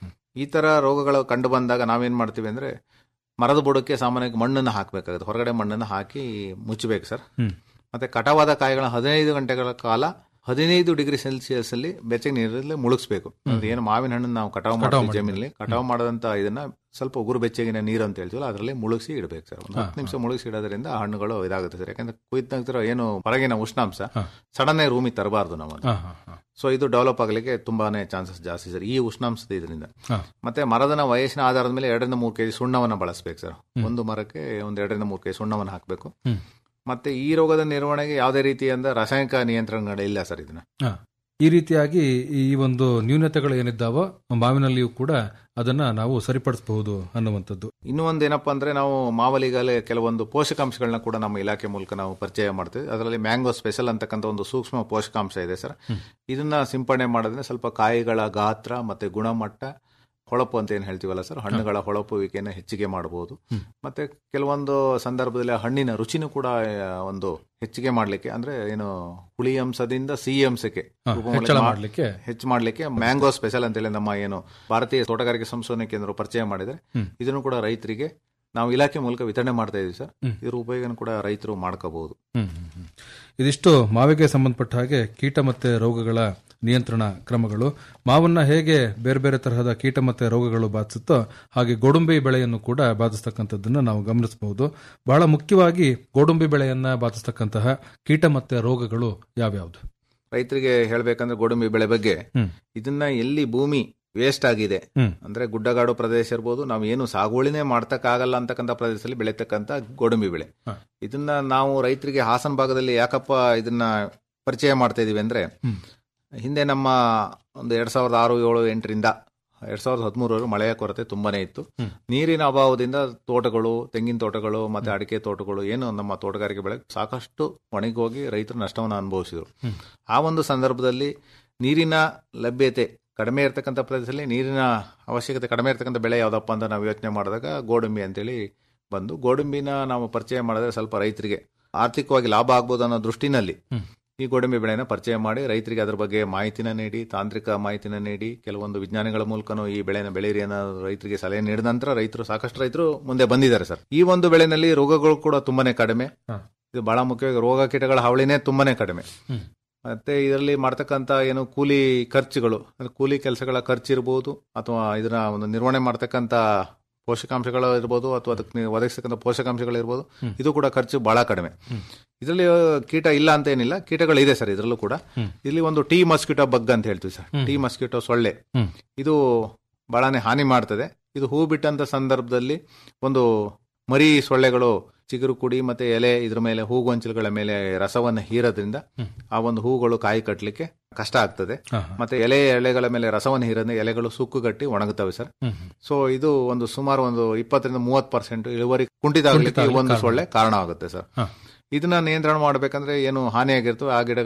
ಈ ತರ ರೋಗಗಳು ಕಂಡು ಬಂದಾಗ ನಾವೇನ್ ಮಾಡ್ತೀವಿ ಅಂದ್ರೆ ಮರದ ಬುಡಕ್ಕೆ ಸಾಮಾನ್ಯವಾಗಿ ಮಣ್ಣನ್ನು ಹಾಕಬೇಕಾಗುತ್ತೆ ಹೊರಗಡೆ ಮಣ್ಣನ್ನು ಹಾಕಿ ಮುಚ್ಚಬೇಕು ಸರ್ ಮತ್ತೆ ಕಟಾವಾದ ಕಾಯಿಗಳನ್ನ ಹದಿನೈದು ಗಂಟೆಗಳ ಕಾಲ ಹದಿನೈದು ಡಿಗ್ರಿ ಸೆಲ್ಸಿಯಸ್ ಅಲ್ಲಿ ಬೆಚ್ಚಗೆ ನೀರಲ್ಲಿ ಮುಳುಗಿಸ್ಬೇಕು ಅಂದ್ರೆ ಏನು ಮಾವಿನ ಹಣ್ಣನ್ನು ನಾವು ಕಟಾವು ಮಾಡ್ತೀವಿ ಜಮೀನಲ್ಲಿ ಕಟಾವು ಮಾಡದಂತ ಇದನ್ನ ಸ್ವಲ್ಪ ಉಗುರು ಬೆಚ್ಚಗಿನ ನೀರು ಅಂತ ಹೇಳ್ತೀವಲ್ಲ ಅದರಲ್ಲಿ ಮುಳುಗಿಸಿ ಇಡಬೇಕು ಸರ್ ಒಂದು ಹತ್ತು ನಿಮಿಷ ಮುಳುಗಿಸಿ ಇಡೋದ್ರಿಂದ ಆ ಹಣ್ಣುಗಳು ಇದಾಗುತ್ತೆ ಸರ್ ಯಾಕಂದ್ರೆ ಕುಯ್ತಾಗ್ತಿರೋ ಏನು ಹೊರಗಿನ ಉಷ್ಣಾಂಶ ಸಡನ್ ಆಗಿ ರೂಮಿಗೆ ತರಬಾರ್ದು ನಾವು ಹಾ, ಹಾ, ಹಾ. ಸೊ ಇದು ಡೆವಲಪ್ ಆಗ್ಲಿಕ್ಕೆ ತುಂಬಾನೇ ಚಾನ್ಸಸ್ ಜಾಸ್ತಿ ಸರ್ ಈ ಉಷ್ಣಾಂಶದ ಇದರಿಂದ ಹಾ. ಮತ್ತೆ ಮರದನ ವಯಸ್ಸಿನ ಆಧಾರದ ಮೇಲೆ ಎರಡರಿಂದ ಮೂರು ಕೆಜಿ ಸುಣ್ಣವನ್ನ ಬಳಸಬೇಕು ಸರ್ ಒಂದು ಮರಕ್ಕೆ ಒಂದು ಎರಡರಿಂದ ಮೂರು ಕೆಜಿ ಸುಣ್ಣವನ್ನು ಹಾಕಬೇಕು ಹ್ಮ್. ಮತ್ತೆ ಈ ರೋಗದ ನಿರ್ವಹಣೆಗೆ ಯಾವುದೇ ರೀತಿಯಿಂದ ರಾಸಾಯನಿಕ ನಿಯಂತ್ರಣಗಳಿಲ್ಲ ಸರ್ ಇದನ್ನ ಹಾ. ಈ ರೀತಿಯಾಗಿ ಈ ಒಂದು ನ್ಯೂನತೆಗಳು ಏನಿದ್ದಾವೋ ಮಾವಿನಲ್ಲಿಯೂ ಕೂಡ ಅದನ್ನ ನಾವು ಸರಿಪಡಿಸಬಹುದು ಅನ್ನುವಂಥದ್ದು ಇನ್ನೂ ಒಂದು ಏನಪ್ಪಾ ಅಂದ್ರೆ ನಾವು ಮಾವಲಿಗಾಲೆ ಕೆಲವೊಂದು ಪೋಷಕಾಂಶಗಳನ್ನ ಕೂಡ ನಮ್ಮ ಇಲಾಖೆ ಮೂಲಕ ನಾವು ಪರಿಚಯ ಮಾಡ್ತೀವಿ ಅದರಲ್ಲಿ ಮ್ಯಾಂಗೋ ಸ್ಪೆಷಲ್ ಅಂತಕ್ಕಂಥ ಒಂದು ಸೂಕ್ಷ್ಮ ಪೋಷಕಾಂಶ ಇದೆ ಸರ್ ಇದನ್ನ ಸಿಂಪಡಣೆ ಮಾಡೋದ್ರಿಂದ ಸ್ವಲ್ಪ ಕಾಯಿಗಳ ಗಾತ್ರ ಮತ್ತೆ ಗುಣಮಟ್ಟ ಹೊಳಪು ಅಂತ ಏನು ಹೇಳ್ತೀವಲ್ಲ ಸರ್ ಹಣ್ಣುಗಳ ಹೊಳಪುವಿಕೆಯನ್ನು ಹೆಚ್ಚಿಗೆ ಮಾಡಬಹುದು ಮತ್ತೆ ಕೆಲವೊಂದು ಸಂದರ್ಭದಲ್ಲಿ ಆ ಹಣ್ಣಿನ ರುಚಿನೂ ಕೂಡ ಆ, ಒಂದು ಹೆಚ್ಚಿಗೆ ಮಾಡ್ಲಿಕ್ಕೆ ಅಂದ್ರೆ ಏನು ಹುಳಿ ಅಂಶದಿಂದ ಸಿಹಿ ಅಂಶಕ್ಕೆ ಹಾ, ರೂಪ ಮಾಡ್ಲಿಕ್ಕೆ ಹೆಚ್ಚಳ ಮಾ- ಮಾಡ್ಲಿಕ್ಕೆ. ಹೆಚ್ಚು ಮಾಡ್ಲಿಕ್ಕೆ ಮ್ಯಾಂಗೋ ಸ್ಪೆಷಲ್ ಅಂತೇಳಿ ನಮ್ಮ ಏನು ಭಾರತೀಯ ತೋಟಗಾರಿಕೆ ಸಂಶೋಧನಾ ಕೇಂದ್ರ ಪರಿಚಯ ಮಾಡಿದ್ರೆ ಹ್ಮ್. ಇದನ್ನು ಕೂಡ ರೈತರಿಗೆ ನಾವು ಇಲಾಖೆ ಮೂಲಕ ವಿತರಣೆ ಮಾಡ್ತಾ ಇದೀವಿ ಸರ್ ಇದ್ರ ಉಪಯೋಗ ಕೂಡ ರೈತರು ಮಾಡ್ಕೋಬಹುದು ಹ್ಮ್, ಹ್ಮ್, ಹ್ಮ್. ಇದಿಷ್ಟು ಮಾವಿಗೆ ಸಂಬಂಧಪಟ್ಟ ಹಾಗೆ ಕೀಟ ಮತ್ತೆ ರೋಗಗಳ ನಿಯಂತ್ರಣ ಕ್ರಮಗಳು ಮಾವನ್ನ ಹೇಗೆ ಬೇರೆ ಬೇರೆ ತರಹದ ಕೀಟ ಮತ್ತೆ ರೋಗಗಳು ಬಾಧಿಸುತ್ತೋ ಹಾಗೆ ಗೋಡಂಬಿ ಬೆಳೆಯನ್ನು ಕೂಡ ಬಾಧಿಸ್ತಕ್ಕಂಥದ್ದನ್ನ ನಾವು ಗಮನಿಸಬಹುದು ಬಹಳ ಮುಖ್ಯವಾಗಿ ಗೋಡಂಬಿ ಬೆಳೆಯನ್ನ ಬಾಧಿಸ್ತಕ್ಕಂತಹ ಕೀಟ ಮತ್ತೆ ರೋಗಗಳು ಯಾವ್ಯಾವ್ದು ರೈತರಿಗೆ ಹೇಳ್ಬೇಕಂದ್ರೆ ಗೋಡಂಬಿ ಬೆಳೆ ಬಗ್ಗೆ ಹ್ಮ್. ಇದನ್ನ ಎಲ್ಲಿ ಭೂಮಿ ವೇಸ್ಟ್ ಆಗಿದೆ ಹ್ಮ್. ಅಂದ್ರೆ ಗುಡ್ಡಗಾಡು ಪ್ರದೇಶ ಇರ್ಬೋದು ನಾವು ಏನು ಸಾಗುವಳಿನೇ ಮಾಡ್ತಕ್ಕಾಗಲ್ಲ ಅಂತಕ್ಕಂಥ ಪ್ರದೇಶದಲ್ಲಿ ಬೆಳೀತಕ್ಕಂಥ ಗೋಡಂಬಿ ಬೆಳೆ ಹಾ. ಇದನ್ನ ನಾವು ರೈತರಿಗೆ ಹಾಸನ ಭಾಗದಲ್ಲಿ ಯಾಕಪ್ಪ ಇದನ್ನ ಪರಿಚಯ ಮಾಡ್ತಾ ಇದೀವಿ ಅಂದ್ರೆ ಹ್ಮ್. ಹಿಂದೆ ನಮ್ಮ ಒಂದು ಎರಡ್ ಸಾವಿರದ ಆರು ಏಳು ಎಂಟರಿಂದ ಎರಡ್ ಸಾವಿರದ ಹದಿಮೂರವರೆಗೂ ಮಳೆಯ ಕೊರತೆ ತುಂಬಾನೇ ಇತ್ತು ಹ್ಮ್. ನೀರಿನ ಅಭಾವದಿಂದ ತೋಟಗಳು ತೆಂಗಿನ ತೋಟಗಳು ಮತ್ತೆ ಅಡಿಕೆ ತೋಟಗಳು ಏನು ನಮ್ಮ ತೋಟಗಾರಿಕೆ ಬೆಳೆ ಸಾಕಷ್ಟು ಒಣಗೋಗಿ ರೈತರು ನಷ್ಟವನ್ನು ಅನುಭವಿಸಿದ್ರು ಹ್ಮ್. ಆ ಒಂದು ಸಂದರ್ಭದಲ್ಲಿ ನೀರಿನ ಲಭ್ಯತೆ ಕಡಿಮೆ ಇರತಕ್ಕಂಥ ಪ್ರದೇಶದಲ್ಲಿ ನೀರಿನ ಅವಶ್ಯಕತೆ ಕಡಿಮೆ ಇರತಕ್ಕಂಥ ಬೆಳೆ ಯಾವ್ದಪ್ಪ ಅಂತ ನಾವು ಯೋಚನೆ ಮಾಡಿದಾಗ ಗೋಡಂಬಿ ಅಂತೇಳಿ ಬಂದು ಗೋಡಂಬಿನ ನಾವು ಪರಿಚಯ ಮಾಡಿದ್ರೆ ಸ್ವಲ್ಪ ರೈತರಿಗೆ ಆರ್ಥಿಕವಾಗಿ ಲಾಭ ಆಗ್ಬೋದು ಅನ್ನೋ ದೃಷ್ಟಿನಲ್ಲಿ ಈ ಗೋಡಂಬಿ ಬೆಳೆನ ಪರಿಚಯ ಮಾಡಿ ರೈತರಿಗೆ ಅದ್ರ ಬಗ್ಗೆ ಮಾಹಿತಿನ ನೀಡಿ ತಾಂತ್ರಿಕ ಮಾಹಿತಿನ ನೀಡಿ ಕೆಲವೊಂದು ವಿಜ್ಞಾನಿಗಳ ಮೂಲಕನೂ ಈ ಬೆಳೆನ ಬೆಳೀರಿ ಅನ್ನೋ ರೈತರಿಗೆ ಸಲಹೆ ನೀಡಿದ ನಂತರ ರೈತರು ಸಾಕಷ್ಟು ರೈತರು ಮುಂದೆ ಬಂದಿದ್ದಾರೆ ಸರ್ ಈ ಒಂದು ಬೆಳೆನಲ್ಲಿ ರೋಗಗಳು ಕೂಡ ತುಂಬಾನೇ ಕಡಿಮೆ ಹಾ. ಇದು ಬಹಳ ಮುಖ್ಯವಾಗಿ ರೋಗ ಕೀಟಗಳ ಹಾವಳಿನೇ ತುಂಬಾನೇ ಕಡಿಮೆ ಮತ್ತೆ ಇದರಲ್ಲಿ ಮಾಡ್ತಕ್ಕಂತ ಏನು ಕೂಲಿ ಖರ್ಚುಗಳು ಅಂದ್ರೆ ಕೂಲಿ ಕೆಲಸಗಳ ಖರ್ಚಿರ್ಬೋದು ಅಥವಾ ಇದರ ಒಂದು ನಿರ್ವಹಣೆ ಮಾಡ್ತಕ್ಕಂತ ಪೋಷಕಾಂಶಗಳು ಇರ್ಬೋದು ಅಥವಾ ಅದಕ್ಕೆ ನೀವು ಒದಗಿಸ್ತಕ್ಕಂಥ ಪೋಷಕಾಂಶಗಳು ಇರ್ಬೋದು ಇದು ಕೂಡ ಖರ್ಚು ಬಹಳ ಕಡಿಮೆ ಇದರಲ್ಲಿ ಆ, ಕೀಟ ಇಲ್ಲ ಅಂತ ಏನಿಲ್ಲ ಕೀಟಗಳು ಇದೆ ಸರ್ ಇದರಲ್ಲೂ ಕೂಡ ಇಲ್ಲಿ ಒಂದು ಟೀ ಮಸ್ಕಿಟೋ ಬಗ್ ಅಂತ ಹೇಳ್ತೀವಿ ಸರ್ ಟೀ ಮಸ್ಕಿಟೋ ಸೊಳ್ಳೆ ಹ್ಮ್. ಇದು ಬಹಳನೇ ಹಾನಿ ಮಾಡ್ತದೆ ಇದು ಹೂ ಬಿಟ್ಟಂತ ಸಂದರ್ಭದಲ್ಲಿ ಒಂದು ಮರಿ ಸೊಳ್ಳೆಗಳು ಚಿಗುರು ಕುಡಿ ಮತ್ತೆ ಎಲೆ ಇದ್ರ ಮೇಲೆ ಹೂಗೊಂಚಲುಗಳ ಮೇಲೆ ರಸವನ್ನು ಹೀರೋದ್ರಿಂದ ಆ ಒಂದು ಹೂಗಳು ಕಾಯಿ ಕಟ್ಟಲಿಕ್ಕೆ ಕಷ್ಟ ಆಗ್ತದೆ ಹಾ, ಮತ್ತೆ ಎಲೆ ಎಲೆಗಳ ಮೇಲೆ ರಸವನ್ನು ಹೀರೋದ್ರಿಂದ ಎಲೆಗಳು ಸುಕ್ಕುಗಟ್ಟಿ ಒಣಗುತ್ತವೆ ಸರ್ ಹ್ಮ್. ಸೊ ಇದು ಒಂದು ಸುಮಾರು ಒಂದು ಇಪ್ಪತ್ತರಿಂದ ಮೂವತ್ತು ಪರ್ಸೆಂಟ್ ಇಳುವರಿ ಕುಂಠಿತ ಆಗ್ಲಿಕ್ಕೆ ಈ ಕುಂಠಿತ ಒಂದು ಆಗ್ಲಿಕ್ಕೆ ಸೊಳ್ಳೆ ಕಾರಣ ಆಗುತ್ತೆ ಸರ್ ಹಾ. ಇದನ್ನ ನಿಯಂತ್ರಣ ಮಾಡಬೇಕಂದ್ರೆ ಏನು ಹಾನಿಯಾಗಿರ್ತವೆ ಆ ಗಿಡಗಳ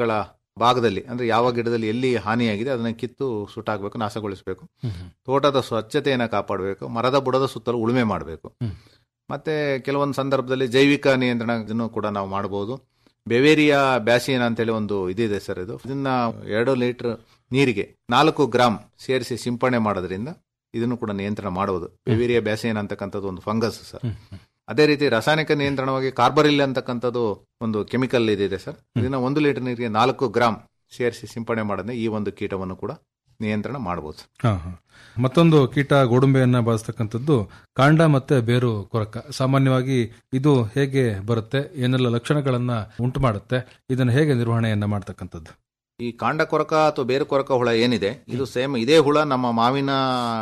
ಭಾಗದಲ್ಲಿ ಅಂದ್ರೆ ಯಾವ ಗಿಡದಲ್ಲಿ ಎಲ್ಲಿ ಹಾನಿಯಾಗಿದೆ ಅದನ್ನ ಕಿತ್ತು ಸುಟ್ಟಾಕಬೇಕು ನಾಶಗೊಳಿಸಬೇಕು ತೋಟದ ಸ್ವಚ್ಛತೆಯನ್ನು ಕಾಪಾಡಬೇಕು ಮರದ ಬುಡದ ಸುತ್ತಲೂ ಉಳುಮೆ ಮಾಡಬೇಕು ಮತ್ತೆ ಕೆಲವೊಂದು ಸಂದರ್ಭದಲ್ಲಿ ಜೈವಿಕ ನಿಯಂತ್ರಣ ಕೂಡ ನಾವು ಮಾಡಬಹುದು ಬೆವೇರಿಯಾ ಬ್ಯಾಸಿಯನ್ ಅಂತೇಳಿ ಒಂದು ಇದಿದೆ ಸರ್ ಇದು ಇದನ್ನ ಎರಡು ಲೀಟರ್ ನೀರಿಗೆ ನಾಲ್ಕು ಗ್ರಾಮ್ ಸೇರಿಸಿ ಸಿಂಪಡಣೆ ಮಾಡೋದ್ರಿಂದ ಇದನ್ನು ಕೂಡ ನಿಯಂತ್ರಣ ಮಾಡಬಹುದು ಬೆವೇರಿಯಾ ಬ್ಯಾಸಿಯನ್ ಅಂತಕ್ಕಂಥದ್ದು ಒಂದು ಫಂಗಸ್ ಸರ್ ಅದೇ ರೀತಿ ರಾಸಾಯನಿಕ ನಿಯಂತ್ರಣವಾಗಿ ಕಾರ್ಬರಿಲ್ ಅಂತಕ್ಕಂಥದ್ದು ಒಂದು ಕೆಮಿಕಲ್ ಇದಿದೆ ಸರ್ ಇದನ್ನ ಒಂದು ಲೀಟರ್ ನೀರಿಗೆ ನಾಲ್ಕು ಗ್ರಾಮ್ ಸೇರಿಸಿ ಸಿಂಪಡಣೆ ಮಾಡೋದ್ರೆ ಈ ಒಂದು ಕೀಟವನ್ನು ಕೂಡ ನಿಯಂತ್ರಣ ಮಾಡಬಹುದು ಹಾ, ಹಾ. ಮತ್ತೊಂದು ಕೀಟ ಗೋಡುಂಬೆಯನ್ನ ಬಾಧಿಸ್ತಕ್ಕಂಥದ್ದು ಕಾಂಡ ಮತ್ತೆ ಬೇರು ಕೊರಕ ಸಾಮಾನ್ಯವಾಗಿ ಇದು ಹೇಗೆ ಬರುತ್ತೆ ಏನೆಲ್ಲ ಲಕ್ಷಣಗಳನ್ನ ಉಂಟು ಮಾಡುತ್ತೆ ಇದನ್ನು ಹೇಗೆ ನಿರ್ವಹಣೆಯನ್ನ ಮಾಡ್ತಕ್ಕಂಥದ್ದು ಈ ಕಾಂಡ ಕೊರಕ ಅಥವಾ ಬೇರು ಕೊರಕ ಹುಳ ಏನಿದೆ ಇದು ಸೇಮ್ ಇದೇ ಹುಳ ನಮ್ಮ ಮಾವಿನ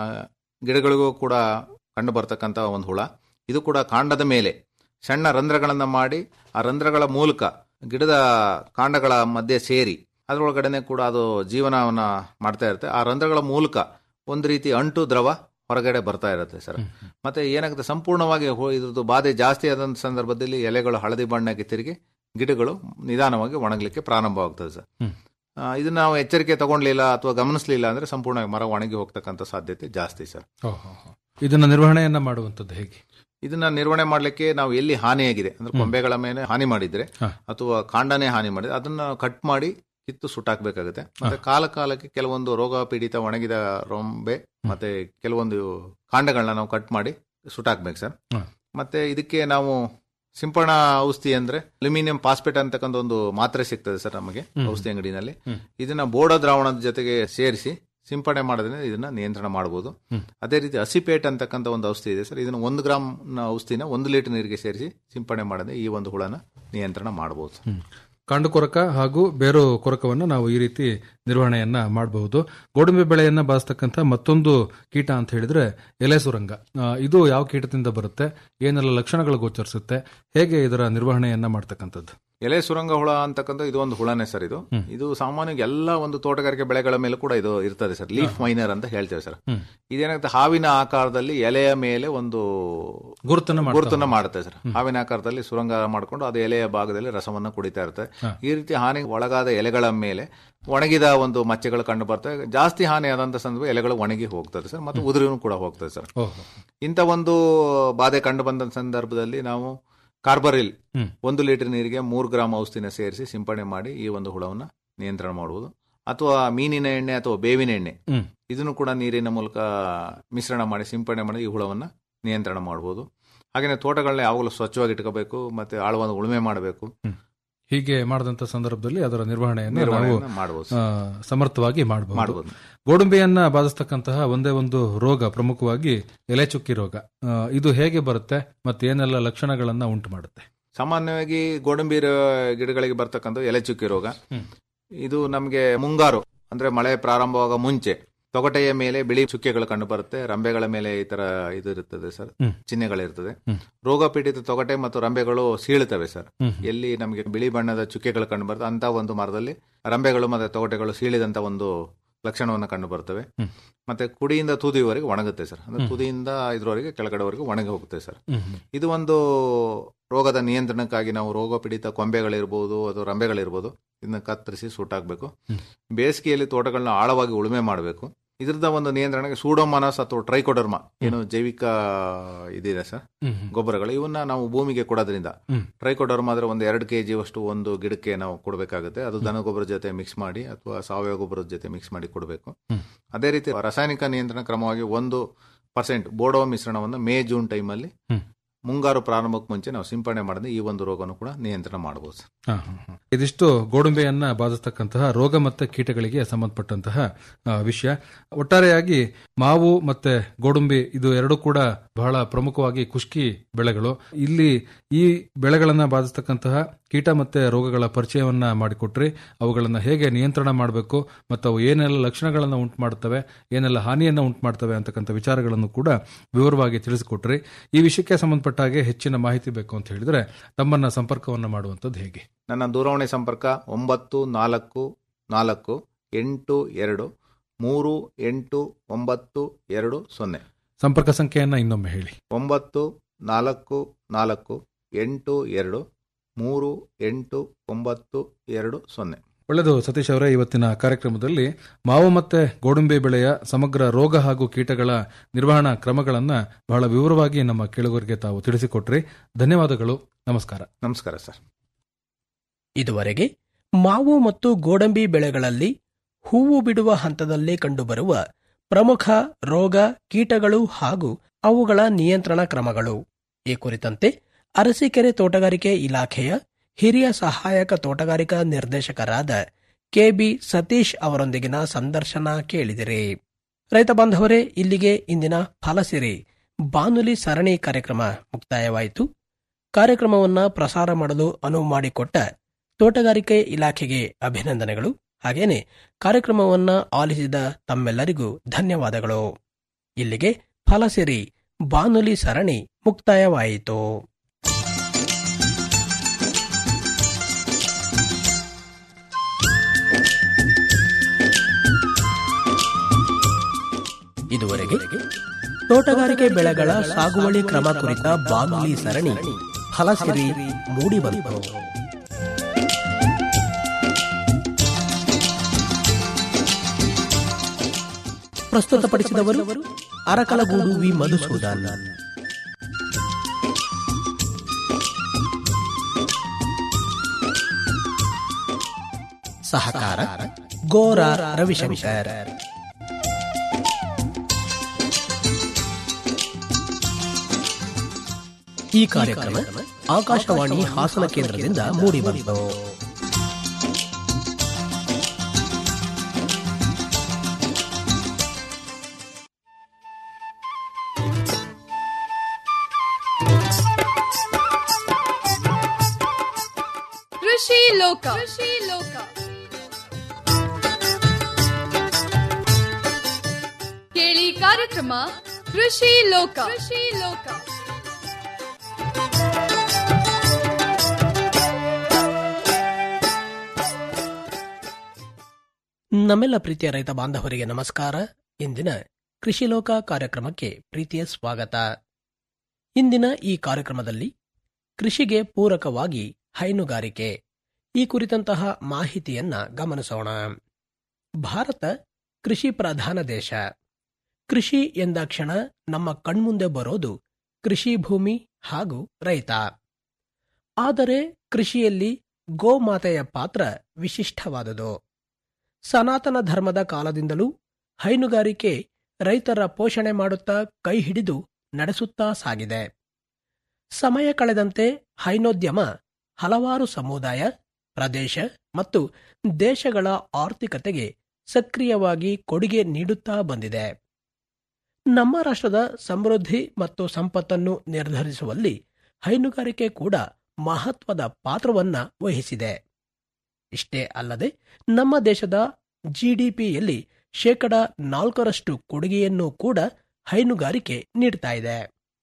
ಗಿಡಗಳಿಗೂ ಕೂಡ ಕಂಡು ಬರ್ತಕ್ಕಂಥ ಒಂದು ಹುಳ ಇದು ಕೂಡ ಕಾಂಡದ ಮೇಲೆ ಸಣ್ಣ ರಂಧ್ರಗಳನ್ನ ಮಾಡಿ ಆ ರಂಧ್ರಗಳ ಮೂಲಕ ಗಿಡದ ಕಾಂಡಗಳ ಮಧ್ಯೆ ಸೇರಿ ಅದರೊಳಗಡೆನೆ ಕೂಡ ಅದು ಜೀವನವನ್ನ ಮಾಡ್ತಾ ಇರುತ್ತೆ ಆ ರಂಧ್ರಗಳ ಮೂಲಕ ಒಂದು ರೀತಿ ಅಂಟು ದ್ರವ ಹೊರಗಡೆ ಬರ್ತಾ ಇರುತ್ತೆ ಸರ್ ಮತ್ತೆ ಏನಾಗುತ್ತೆ ಸಂಪೂರ್ಣವಾಗಿ ಹು- ಇದ್ರದ್ದು ಬಾಧೆ ಜಾಸ್ತಿ ಆದಂತ ಸಂದರ್ಭದಲ್ಲಿ ಎಲೆಗಳು ಹಳದಿ ಬಣ್ಣಕ್ಕೆ ತಿರುಗಿ ಗಿಡಗಳು ನಿಧಾನವಾಗಿ ಒಣಗಲಿಕ್ಕೆ ಪ್ರಾರಂಭವಾಗ್ತದೆ ಸರ್ ಆ, ಇದನ್ನ ನಾವು ಎಚ್ಚರಿಕೆ ತಗೊಂಡ್ಲಿಲ್ಲ ಅಥವಾ ಗಮನಿಸಲಿಲ್ಲ ಅಂದ್ರೆ ಸಂಪೂರ್ಣ ಮರ ಒಣಗಿ ಹೋಗ್ತಕ್ಕಂಥ ಸಾಧ್ಯತೆ ಜಾಸ್ತಿ ಸರ್ ಇದನ್ನ ನಿರ್ವಹಣೆಯನ್ನ ಮಾಡುವಂಥದ್ದು ಹೇಗೆ ಇದನ್ನ ನಿರ್ವಹಣೆ ಮಾಡ್ಲಿಕ್ಕೆ ನಾವು ಎಲ್ಲಿ ಹಾನಿಯಾಗಿದೆ ಅಂದ್ರೆ ಕೊಂಬೆಗಳ ಮೇಲೆ ಹಾನಿ ಮಾಡಿದ್ರೆ ಅಥವಾ ಕಾಂಡನೇ ಹಾನಿ ಮಾಡಿದ್ರೆ ಅದನ್ನ ಕಟ್ ಮಾಡಿ ಕಿತ್ತು ಸುಟ್ಟಾಕ್ಬೇಕಾಗುತ್ತೆ ಮತ್ತೆ ಕಾಲ ಕಾಲಕ್ಕೆ ಕೆಲವೊಂದು ರೋಗ ಪೀಡಿತ ಒಣಗಿದ ರೊಂಬೆ ಮತ್ತೆ ಕೆಲವೊಂದು ಕಾಂಡಗಳನ್ನ ನಾವು ಕಟ್ ಮಾಡಿ ಸುಟ್ಟಾಕ್ಬೇಕು ಸರ್ ಮತ್ತೆ ಇದಕ್ಕೆ ನಾವು ಸಿಂಪಡಣಾ ಔಷಧಿ ಅಂದ್ರೆ ಅಲ್ಯೂಮಿನಿಯಂ ಫಾಸ್ಫೇಟ್ ಅಂತಕ್ಕಂಥ ಒಂದು ಮಾತ್ರೆ ಸಿಗ್ತದೆ ಸರ್ ನಮಗೆ ಹ್ಮ್. ಔಷಧಿ ಅಂಗಡಿನಲ್ಲಿ ಹ್ಮ್. ಇದನ್ನ ಬೋಡ ದ್ರಾವಣದ ಜೊತೆಗೆ ಸೇರಿಸಿ ಸಿಂಪಡಣೆ ಮಾಡೋದ್ರಿಂದ ಇದನ್ನ ನಿಯಂತ್ರಣ ಮಾಡಬಹುದು ಹ್ಮ್. ಅದೇ ರೀತಿ ಹಸಿಪೇಟ್ ಅಂತಕ್ಕಂಥ ಒಂದು ಔಷಧಿ ಇದೆ ಸರ್ ಇದನ್ನ ಒಂದು ಗ್ರಾಮ್ ಔಷಧಿನ ಒಂದು ಲೀಟರ್ ನೀರಿಗೆ ಸೇರಿಸಿ ಸಿಂಪಡಣೆ ಮಾಡಿದ್ರೆ ಈ ಒಂದು ಹುಳನ ನಿಯಂತ್ರಣ ಮಾಡಬಹುದು ಹ್ಮ್. ಕಾಂಡು ಕೊರಕ ಹಾಗೂ ಬೇರು ಕೊರಕವನ್ನು ನಾವು ಈ ರೀತಿ ನಿರ್ವಹಣೆಯನ್ನ ಮಾಡಬಹುದು ಗೋಡಂಬಿ ಬೆಳೆಯನ್ನ ಬಾಧಿಸ್ತಕ್ಕಂಥ ಮತ್ತೊಂದು ಕೀಟ ಅಂತ ಹೇಳಿದ್ರೆ ಎಲೆ ಸುರಂಗ ಆ, ಇದು ಯಾವ ಕೀಟದಿಂದ ಬರುತ್ತೆ ಏನೆಲ್ಲ ಲಕ್ಷಣಗಳು ಗೋಚರಿಸುತ್ತೆ ಹೇಗೆ ಇದರ ನಿರ್ವಹಣೆಯನ್ನ ಮಾಡ್ತಕ್ಕಂಥದ್ದು ಎಲೆ ಸುರಂಗ ಹುಳ ಅಂತಕ್ಕಂಥ ಇದು ಒಂದು ಹುಳನೇ ಸರ್ ಇದು ಹ್ಮ್. ಇದು ಸಾಮಾನ್ಯವಾಗಿ ಎಲ್ಲ ಒಂದು ತೋಟಗಾರಿಕೆ ಬೆಳೆಗಳ ಮೇಲೂ ಕೂಡ ಇದು ಇರ್ತದೆ ಸರ್ ಲೀಫ್ ಮೈನರ್ ಅಂತ ಹೇಳ್ತೇವೆ ಸರ್ ಹ್ಮ್. ಇದೇನಾಗುತ್ತೆ ಹಾವಿನ ಆಕಾರದಲ್ಲಿ ಎಲೆಯ ಮೇಲೆ ಒಂದು ಗುರುತನ್ನ ಮಾಡ್ತಾ ಗುರುತನ್ನ ಹೋಗುತ್ತೆ. ಮಾಡುತ್ತೆ ಸರ್ ಹಾವಿನ ಆಕಾರದಲ್ಲಿ ಸುರಂಗ ಮಾಡಿಕೊಂಡು ಅದು ಎಲೆಯ ಭಾಗದಲ್ಲಿ ರಸವನ್ನ ಕುಡಿತಾ ಇರುತ್ತೆ ಹಾ. ಈ ರೀತಿ ಹಾನಿ ಒಳಗಾದ ಎಲೆಗಳ ಮೇಲೆ ಒಣಗಿದ ಒಂದು ಮಚ್ಚೆಗಳು ಕಂಡು ಬರ್ತವೆ ಜಾಸ್ತಿ ಹಾನಿ ಆದಂತ ಸಂದರ್ಭ ಎಲೆಗಳು ಒಣಗಿ ಹೋಗ್ತದೆ ಸರ್ ಮತ್ತು ಉದುರಿನೂ ಕೂಡ ಹೋಗ್ತದೆ ಸರ್ ಓಹೋ. ಇಂಥ ಒಂದು ಬಾಧೆ ಕಂಡು ಬಂದ ಸಂದರ್ಭದಲ್ಲಿ ನಾವು ಕಾರ್ಬರಿಲ್ ಹ್ಮ್. ಒಂದು ಲೀಟರ್ ನೀರಿಗೆ ಮೂರು ಗ್ರಾಮ್ ಔಷಧಿನ ಸೇರಿಸಿ ಸಿಂಪಡಣೆ ಮಾಡಿ ಈ ಒಂದು ಹುಳವನ್ನ ನಿಯಂತ್ರಣ ಮಾಡುವುದು ಅಥವಾ ಮೀನಿನ ಎಣ್ಣೆ ಅಥವಾ ಬೇವಿನ ಎಣ್ಣೆ ಹ್ಮ್. ಇದನ್ನು ಕೂಡ ನೀರಿನ ಮೂಲಕ ಮಿಶ್ರಣ ಮಾಡಿ ಸಿಂಪಡಣೆ ಮಾಡಿ ಈ ಹುಳವನ್ನ ನಿಯಂತ್ರಣ ಮಾಡಬಹುದು ಹಾಗೆಯೇ ತೋಟಗಳನ್ನ ಯಾವಾಗಲೂ ಸ್ವಚ್ಛವಾಗಿ ಇಟ್ಕೋಬೇಕು ಮತ್ತೆ ಆಳವಾದ ಉಳುಮೆ ಮಾಡಬೇಕು ಹೀಗೆ ಮಾಡಿದಂತ ಸಂದರ್ಭದಲ್ಲಿ ಅದರ ನಿರ್ವಹಣೆಯನ್ನು ನಾವು ನಿರ್ವಹಣೆಯನ್ನ ಮಾಡ್ಬೋದು. ಆ, ಸಮರ್ಥವಾಗಿ ಮಾಡಬಹುದು ಮಾಡ್ಬೋದು. ಗೋಡಂಬಿಯನ್ನ ಬಾಧಿಸ್ತಕ್ಕಂತಹ ಒಂದೇ ಒಂದು ರೋಗ ಪ್ರಮುಖವಾಗಿ ಎಲೆ ಚುಕ್ಕಿ ರೋಗ ಆ, ಇದು ಹೇಗೆ ಬರುತ್ತೆ ಮತ್ತೆ ಏನೆಲ್ಲ ಲಕ್ಷಣಗಳನ್ನ ಉಂಟು ಮಾಡುತ್ತೆ ಸಾಮಾನ್ಯವಾಗಿ ಗೋಡಂಬಿ ರ- ಗಿಡಗಳಿಗೆ ಬರ್ತಕ್ಕಂಥ ಎಲೆ ಚುಕ್ಕಿ ರೋಗ ಹ್ಮ್. ಇದು ನಮಗೆ ಮುಂಗಾರು ಅಂದ್ರೆ ಮಳೆ ಪ್ರಾರಂಭವಾಗ ಮುಂಚೆ ತೊಗಟೆಯ ಮೇಲೆ ಬಿಳಿ ಚುಕ್ಕೆಗಳು ಕಂಡು ಬರುತ್ತೆ ರಂಬೆಗಳ ಮೇಲೆ ಈ ತರ ಇದು ಇರುತ್ತದೆ ಸರ್ ಹ್ಮ್. ಚಿಹ್ನೆಗಳಿರ್ತದೆ ಹ್ಮ್. ರೋಗ ಪೀಡಿತ ತೊಗಟೆ ಮತ್ತು ರಂಬೆಗಳು ಸೀಳುತ್ತವೆ ಸರ್ ಹ್ಮ್. ಎಲ್ಲಿ ನಮಗೆ ಬಿಳಿ ಬಣ್ಣದ ಚುಕ್ಕೆಗಳು ಕಂಡು ಬರುತ್ತೆ ಅಂತ ಒಂದು ಮರದಲ್ಲಿ ರಂಬೆಗಳು ಮತ್ತೆ ತೊಗಟೆಗಳು ಸೀಳಿದಂತ ಒಂದು ಲಕ್ಷಣವನ್ನು ಕಂಡು ಬರ್ತವೆ ಹ್ಮ್. ಮತ್ತೆ ಕುಡಿಯಿಂದ ತುದಿಯವರೆಗೆ ಒಣಗುತ್ತೆ ಸರ್ ಅಂದ್ರೆ ಹ್ಮ್. ತುದಿಯಿಂದ ಇದ್ರವರೆಗೆ ಕೆಳಗಡೆವರೆಗೆ ಒಣಗಿ ಹೋಗುತ್ತೆ ಸರ್ ಹ್ಮ್, ಹ್ಮ್. ಇದು ಒಂದು ರೋಗದ ನಿಯಂತ್ರಣಕ್ಕಾಗಿ ನಾವು ರೋಗ ಪೀಡಿತ ಕೊಂಬೆಗಳಿರ್ಬೋದು ಅಥವಾ ರಂಬೆಗಳಿರ್ಬೋದು ಇದನ್ನ ಕತ್ತರಿಸಿ ಸೂಟಾಗಬೇಕು ಹ್ಮ್. ಬೇಸಿಗೆಯಲ್ಲಿ ತೋಟಗಳನ್ನ ಆಳವಾಗಿ ಉಳುಮೆ ಮಾಡಬೇಕು ಇದ್ರದ ಒಂದು ನಿಯಂತ್ರಣಕ್ಕೆ ಸೂಡೋಮನಸ್ ಅಥವಾ ಟ್ರೈಕೋಡರ್ಮ ಏನು ಜೈವಿಕ ಇದಿದೆ ಸರ್ ಹ್ಮ್, ಹ್ಮ್. ಗೊಬ್ಬರಗಳು ಇವನ್ನ ನಾವು ಭೂಮಿಗೆ ಕೊಡೋದ್ರಿಂದ ಹ್ಮ್. ಟ್ರೈಕೋಡರ್ಮ ಅಂದ್ರೆ ಒಂದು ಎರಡು ಕೆಜಿ ಅಷ್ಟು ಒಂದು ಗಿಡಕ್ಕೆ ನಾವು ಕೊಡಬೇಕಾಗುತ್ತೆ ಅದು ದನ ಗೊಬ್ಬರದ ಜೊತೆ ಮಿಕ್ಸ್ ಮಾಡಿ ಅಥವಾ ಸಾವಯವ ಗೊಬ್ಬರದ ಜೊತೆ ಮಿಕ್ಸ್ ಮಾಡಿ ಕೊಡಬೇಕು ಹ್ಮ್. ಅದೇ ರೀತಿ ರಾಸಾಯನಿಕ ನಿಯಂತ್ರಣ ಕ್ರಮವಾಗಿ ಒಂದು ಪರ್ಸೆಂಟ್ ಬೋಡೋ ಮಿಶ್ರಣವನ್ನು ಮೇ ಜೂನ್ ಟೈಮಲ್ಲಿ ಹ್ಮ್. ಮುಂಗಾರು ಪ್ರಾರಂಭಕ್ಕೆ ಮುಂಚೆ ನಾವು ಸಿಂಪಡಣೆ ಮಾಡಿದ್ರೆ ಈ ಒಂದು ರೋಗನು ಕೂಡ ನಿಯಂತ್ರಣ ಮಾಡಬಹುದು ಹಾ, ಹಾ, ಹಾ. ಇದಿಷ್ಟು ಗೋಡಂಬೆಯನ್ನ ಬಾಧಿಸ್ತಕ್ಕಂತಹ ರೋಗ ಮತ್ತೆ ಕೀಟಗಳಿಗೆ ಸಂಬಂಧಪಟ್ಟಂತಹ ಆ, ವಿಷಯ ಒಟ್ಟಾರೆಯಾಗಿ ಮಾವು ಮತ್ತೆ ಗೋಡಂಬಿ ಇದು ಎರಡೂ ಕೂಡ ಬಹಳ ಪ್ರಮುಖವಾಗಿ ಕುಷ್ಕಿ ಬೆಳೆಗಳು ಇಲ್ಲಿ ಈ ಬೆಳೆಗಳನ್ನ ಬಾಧಿಸ್ತಕ್ಕಂತಹ ಕೀಟ ಮತ್ತೆ ರೋಗಗಳ ಪರಿಚಯವನ್ನ ಮಾಡಿಕೊಟ್ರಿ ಅವುಗಳನ್ನ ಹೇಗೆ ನಿಯಂತ್ರಣ ಮಾಡಬೇಕು ಮತ್ತು ಅವು ಏನೆಲ್ಲ ಲಕ್ಷಣಗಳನ್ನ ಉಂಟು ಮಾಡ್ತವೆ ಏನೆಲ್ಲ ಹಾನಿಯನ್ನ ಉಂಟು ಮಾಡ್ತವೆ ಅಂತಕ್ಕಂಥ ವಿಚಾರಗಳನ್ನು ಕೂಡ ವಿವರವಾಗಿ ತಿಳಿಸಿಕೊಟ್ರಿ ಈ ವಿಷಯಕ್ಕೆ ಸಂಬಂಧಪಟ್ಟ ಹಾಗೆ ಹೆಚ್ಚಿನ ಮಾಹಿತಿ ಬೇಕು ಅಂತ ಹೇಳಿದ್ರೆ ತಮ್ಮನ್ನ ಸಂಪರ್ಕವನ್ನ ಮಾಡುವಂಥದ್ದು ಹೇಗೆ ನನ್ನ ದೂರವಾಣಿ ಸಂಪರ್ಕ ಒಂಬತ್ತು ನಾಲ್ಕು ನಾಲ್ಕು ಎಂಟು ಎರಡು ಮೂರು ಎಂಟು ಒಂಬತ್ತು ಎರಡು ಸೊನ್ನೆ ಸಂಪರ್ಕ ಸಂಖ್ಯೆಯನ್ನ ಇನ್ನೊಮ್ಮೆ ಹೇಳಿ ಒಂಬತ್ತು ನಾಲ್ಕು ನಾಲ್ಕು ಎಂಟು ಎರಡು ಮೂರು ಎಂಟು ಒಂಬತ್ತು ಎರಡು ಸೊನ್ನೆ ಒಳ್ಳೆಯದು ಸತೀಶ್ ಅವರೇ ಇವತ್ತಿನ ಕಾರ್ಯಕ್ರಮದಲ್ಲಿ ಮಾವು ಮತ್ತೆ ಗೋಡಂಬಿ ಬೆಳೆಯ ಸಮಗ್ರ ರೋಗ ಹಾಗೂ ಕೀಟಗಳ ನಿರ್ವಹಣಾ ಕ್ರಮಗಳನ್ನ ಬಹಳ ವಿವರವಾಗಿ ನಮ್ಮ ಕೇಳುಗರಿಗೆ ತಾವು ತಿಳಿಸಿಕೊಟ್ರಿ ಧನ್ಯವಾದಗಳು ನಮಸ್ಕಾರ ನಮಸ್ಕಾರ ಸರ್ ಇದುವರೆಗೆ ಮಾವು ಮತ್ತು ಗೋಡಂಬಿ ಬೆಳೆಗಳಲ್ಲಿ ಹೂವು ಬಿಡುವ ಹಂತದಲ್ಲಿ ಕಂಡುಬರುವ ಪ್ರಮುಖ ರೋಗ ಕೀಟಗಳು ಹಾಗೂ ಅವುಗಳ ನಿಯಂತ್ರಣ ಕ್ರಮಗಳು ಈ ಕುರಿತಂತೆ ಅರಸೀಕೆರೆ ತೋಟಗಾರಿಕೆ ಇಲಾಖೆಯ ಹಿರಿಯ ಸಹಾಯಕ ತೋಟಗಾರಿಕಾ ನಿರ್ದೇಶಕರಾದ ಕೆಬಿ ಸತೀಶ್ ಅವರೊಂದಿಗಿನ ಸಂದರ್ಶನ ಕೇಳಿದಿರಿ ರೈತ ಬಾಂಧವರೇ ಇಲ್ಲಿಗೆ ಇಂದಿನ ಫಲಸಿರಿ ಬಾನುಲಿ ಸರಣಿ ಕಾರ್ಯಕ್ರಮ ಮುಕ್ತಾಯವಾಯಿತು ಕಾರ್ಯಕ್ರಮವನ್ನ ಪ್ರಸಾರ ಮಾಡಲು ಅನುವು ಮಾಡಿಕೊಟ್ಟ ತೋಟಗಾರಿಕೆ ಇಲಾಖೆಗೆ ಅಭಿನಂದನೆಗಳು ಹಾಗೇನೆ ಕಾರ್ಯಕ್ರಮವನ್ನ ಆಲಿಸಿದ ತಮ್ಮೆಲ್ಲರಿಗೂ ಧನ್ಯವಾದಗಳು ಇಲ್ಲಿಗೆ ಫಲಸಿರಿ ಬಾನುಲಿ ಸರಣಿ ಮುಕ್ತಾಯವಾಯಿತು ಇದುವರೆಗೆ ತೋಟಗಾರಿಕೆ ಬೆಳೆಗಳ ಸಾಗುವಳಿ ಕ್ರಮ ಕುರಿತ ಬಾನುಲಿ ಸರಣಿ ಫಲಸಿರಿ ಮೂಡಿಬಂತು ಪ್ರಸ್ತುತಪಡಿಸಿದವರು ಅರಕಲಗೂಡು ವಿ ಮಧುಸೂದನ್ ಸಹಕಾರ ಗೋರ ರವಿಶಂಕರ್ ಈ ಕಾರ್ಯಕ್ರಮ ಆಕಾಶವಾಣಿ ಹಾಸನ ಕೇಂದ್ರದಿಂದ ಮೂಡಿಬಂತು ಕೃಷಿ ಲೋಕ ಕೃಷಿ ಲೋಕ ಕೇಳಿ ಕಾರ್ಯಕ್ರಮ ಕೃಷಿ ಲೋಕ ಕೃಷಿ ಲೋಕ ನಮ್ಮೆಲ್ಲ ಪ್ರೀತಿಯ ರೈತ ಬಾಂಧವರಿಗೆ ನಮಸ್ಕಾರ ಇಂದಿನ ಕೃಷಿ ಲೋಕ ಕಾರ್ಯಕ್ರಮಕ್ಕೆ ಪ್ರೀತಿಯ ಸ್ವಾಗತ ಇಂದಿನ ಈ ಕಾರ್ಯಕ್ರಮದಲ್ಲಿ ಕೃಷಿಗೆ ಪೂರಕವಾಗಿ ಹೈನುಗಾರಿಕೆ ಈ ಕುರಿತಂತಹ ಮಾಹಿತಿಯನ್ನ ಗಮನಿಸೋಣ ಭಾರತ ಕೃಷಿ ಪ್ರಧಾನ ದೇಶ ಕೃಷಿ ಎಂದಾಕ್ಷಣ ನಮ್ಮ ಕಣ್ಮುಂದೆ ಬರೋದು ಕೃಷಿ ಭೂಮಿ ಹಾಗೂ ರೈತ ಆದರೆ ಕೃಷಿಯಲ್ಲಿ ಗೋಮಾತೆಯ ಪಾತ್ರ ವಿಶಿಷ್ಟವಾದುದು ಸನಾತನ ಧರ್ಮದ ಕಾಲದಿಂದಲೂ ಹೈನುಗಾರಿಕೆ ರೈತರ ಪೋಷಣೆ ಮಾಡುತ್ತಾ ಕೈ ಹಿಡಿದು ನಡೆಸುತ್ತಾ ಸಾಗಿದೆ ಸಮಯ ಕಳೆದಂತೆ ಹೈನೋದ್ಯಮ ಹಲವಾರು ಸಮುದಾಯ ಪ್ರದೇಶ ಮತ್ತು ದೇಶಗಳ ಆರ್ಥಿಕತೆಗೆ ಸಕ್ರಿಯವಾಗಿ ಕೊಡುಗೆ ನೀಡುತ್ತಾ ಬಂದಿದೆ ನಮ್ಮ ರಾಷ್ಟ್ರದ ಸಮೃದ್ಧಿ ಮತ್ತು ಸಂಪತ್ತನ್ನು ನಿರ್ಧರಿಸುವಲ್ಲಿ ಹೈನುಗಾರಿಕೆ ಕೂಡ ಮಹತ್ವದ ಪಾತ್ರವನ್ನ ವಹಿಸಿದೆ ಇಷ್ಟೇ ಅಲ್ಲದೆ ನಮ್ಮ ದೇಶದ ಜಿಡಿಪಿಯಲ್ಲಿ ಶೇಕಡ ನಾಲ್ಕರಷ್ಟು ಕೊಡುಗೆಯನ್ನು ಕೂಡ ಹೈನುಗಾರಿಕೆ ನೀಡ್ತಾ ಇದೆ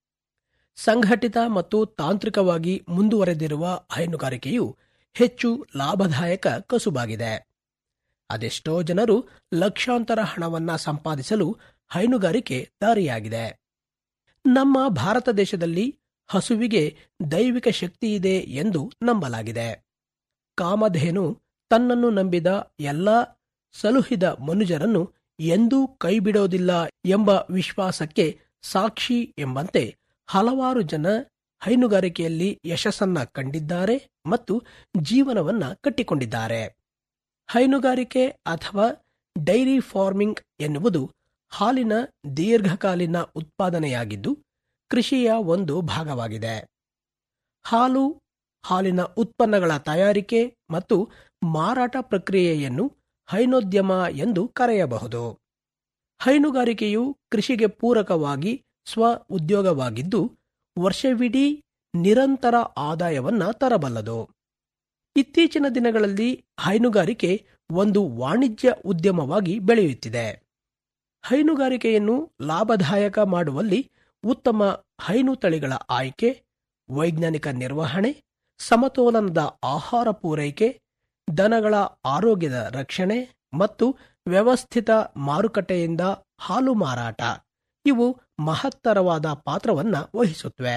ಸಂಘಟಿತ ಮತ್ತು ತಾಂತ್ರಿಕವಾಗಿ ಮುಂದುವರೆದಿರುವ ಹೈನುಗಾರಿಕೆಯು ಹೆಚ್ಚು ಲಾಭದಾಯಕ ಕಸುಬಾಗಿದೆ ಅದೆಷ್ಟೋ ಜನರು ಲಕ್ಷಾಂತರ ಹಣವನ್ನ ಸಂಪಾದಿಸಲು ಹೈನುಗಾರಿಕೆ ದಾರಿಯಾಗಿದೆ ನಮ್ಮ ಭಾರತ ದೇಶದಲ್ಲಿ ಹಸುವಿಗೆ ದೈವಿಕ ಶಕ್ತಿ ಇದೆ ಎಂದು ನಂಬಲಾಗಿದೆ ಕಾಮಧೇನು ತನ್ನನ್ನು ನಂಬಿದ ಎಲ್ಲ ಸಲುಹಿದ ಮನುಜರನ್ನು ಎಂದೂ ಕೈಬಿಡೋದಿಲ್ಲ ಎಂಬ ವಿಶ್ವಾಸಕ್ಕೆ ಸಾಕ್ಷಿ ಎಂಬಂತೆ ಹಲವಾರು ಜನ ಹೈನುಗಾರಿಕೆಯಲ್ಲಿ ಯಶಸ್ಸನ್ನ ಕಂಡಿದ್ದಾರೆ ಮತ್ತು ಜೀವನವನ್ನ ಕಟ್ಟಿಕೊಂಡಿದ್ದಾರೆ ಹೈನುಗಾರಿಕೆ ಅಥವಾ ಡೈರಿ ಫಾರ್ಮಿಂಗ್ ಎನ್ನುವುದು ಹಾಲಿನ ದೀರ್ಘಕಾಲೀನ ಉತ್ಪಾದನೆಯಾಗಿದ್ದು ಕೃಷಿಯ ಒಂದು ಭಾಗವಾಗಿದೆ ಹಾಲು ಹಾಲಿನ ಉತ್ಪನ್ನಗಳ ತಯಾರಿಕೆ ಮತ್ತು ಮಾರಾಟ ಪ್ರಕ್ರಿಯೆಯನ್ನು ಹೈನೋದ್ಯಮ ಎಂದು ಕರೆಯಬಹುದು ಹೈನುಗಾರಿಕೆಯು ಕೃಷಿಗೆ ಪೂರಕವಾಗಿ ಸ್ವ ಉದ್ಯೋಗವಾಗಿದ್ದು ವರ್ಷವಿಡೀ ನಿರಂತರ ಆದಾಯವನ್ನ ತರಬಲ್ಲದು ಇತ್ತೀಚಿನ ದಿನಗಳಲ್ಲಿ ಹೈನುಗಾರಿಕೆ ಒಂದು ವಾಣಿಜ್ಯ ಉದ್ಯಮವಾಗಿ ಬೆಳೆಯುತ್ತಿದೆ ಹೈನುಗಾರಿಕೆಯನ್ನು ಲಾಭದಾಯಕ ಮಾಡುವಲ್ಲಿ ಉತ್ತಮ ಹೈನು ತಳಿಗಳ ಆಯ್ಕೆ ವೈಜ್ಞಾನಿಕ ನಿರ್ವಹಣೆ ಸಮತೋಲನದ ಆಹಾರ ಪೂರೈಕೆ ದನಗಳ ಆರೋಗ್ಯದ ರಕ್ಷಣೆ ಮತ್ತು ವ್ಯವಸ್ಥಿತ ಮಾರುಕಟ್ಟೆಯಿಂದ ಹಾಲು ಮಾರಾಟ ಇವು ಮಹತ್ತರವಾದ ಪಾತ್ರವನ್ನ ವಹಿಸುತ್ತವೆ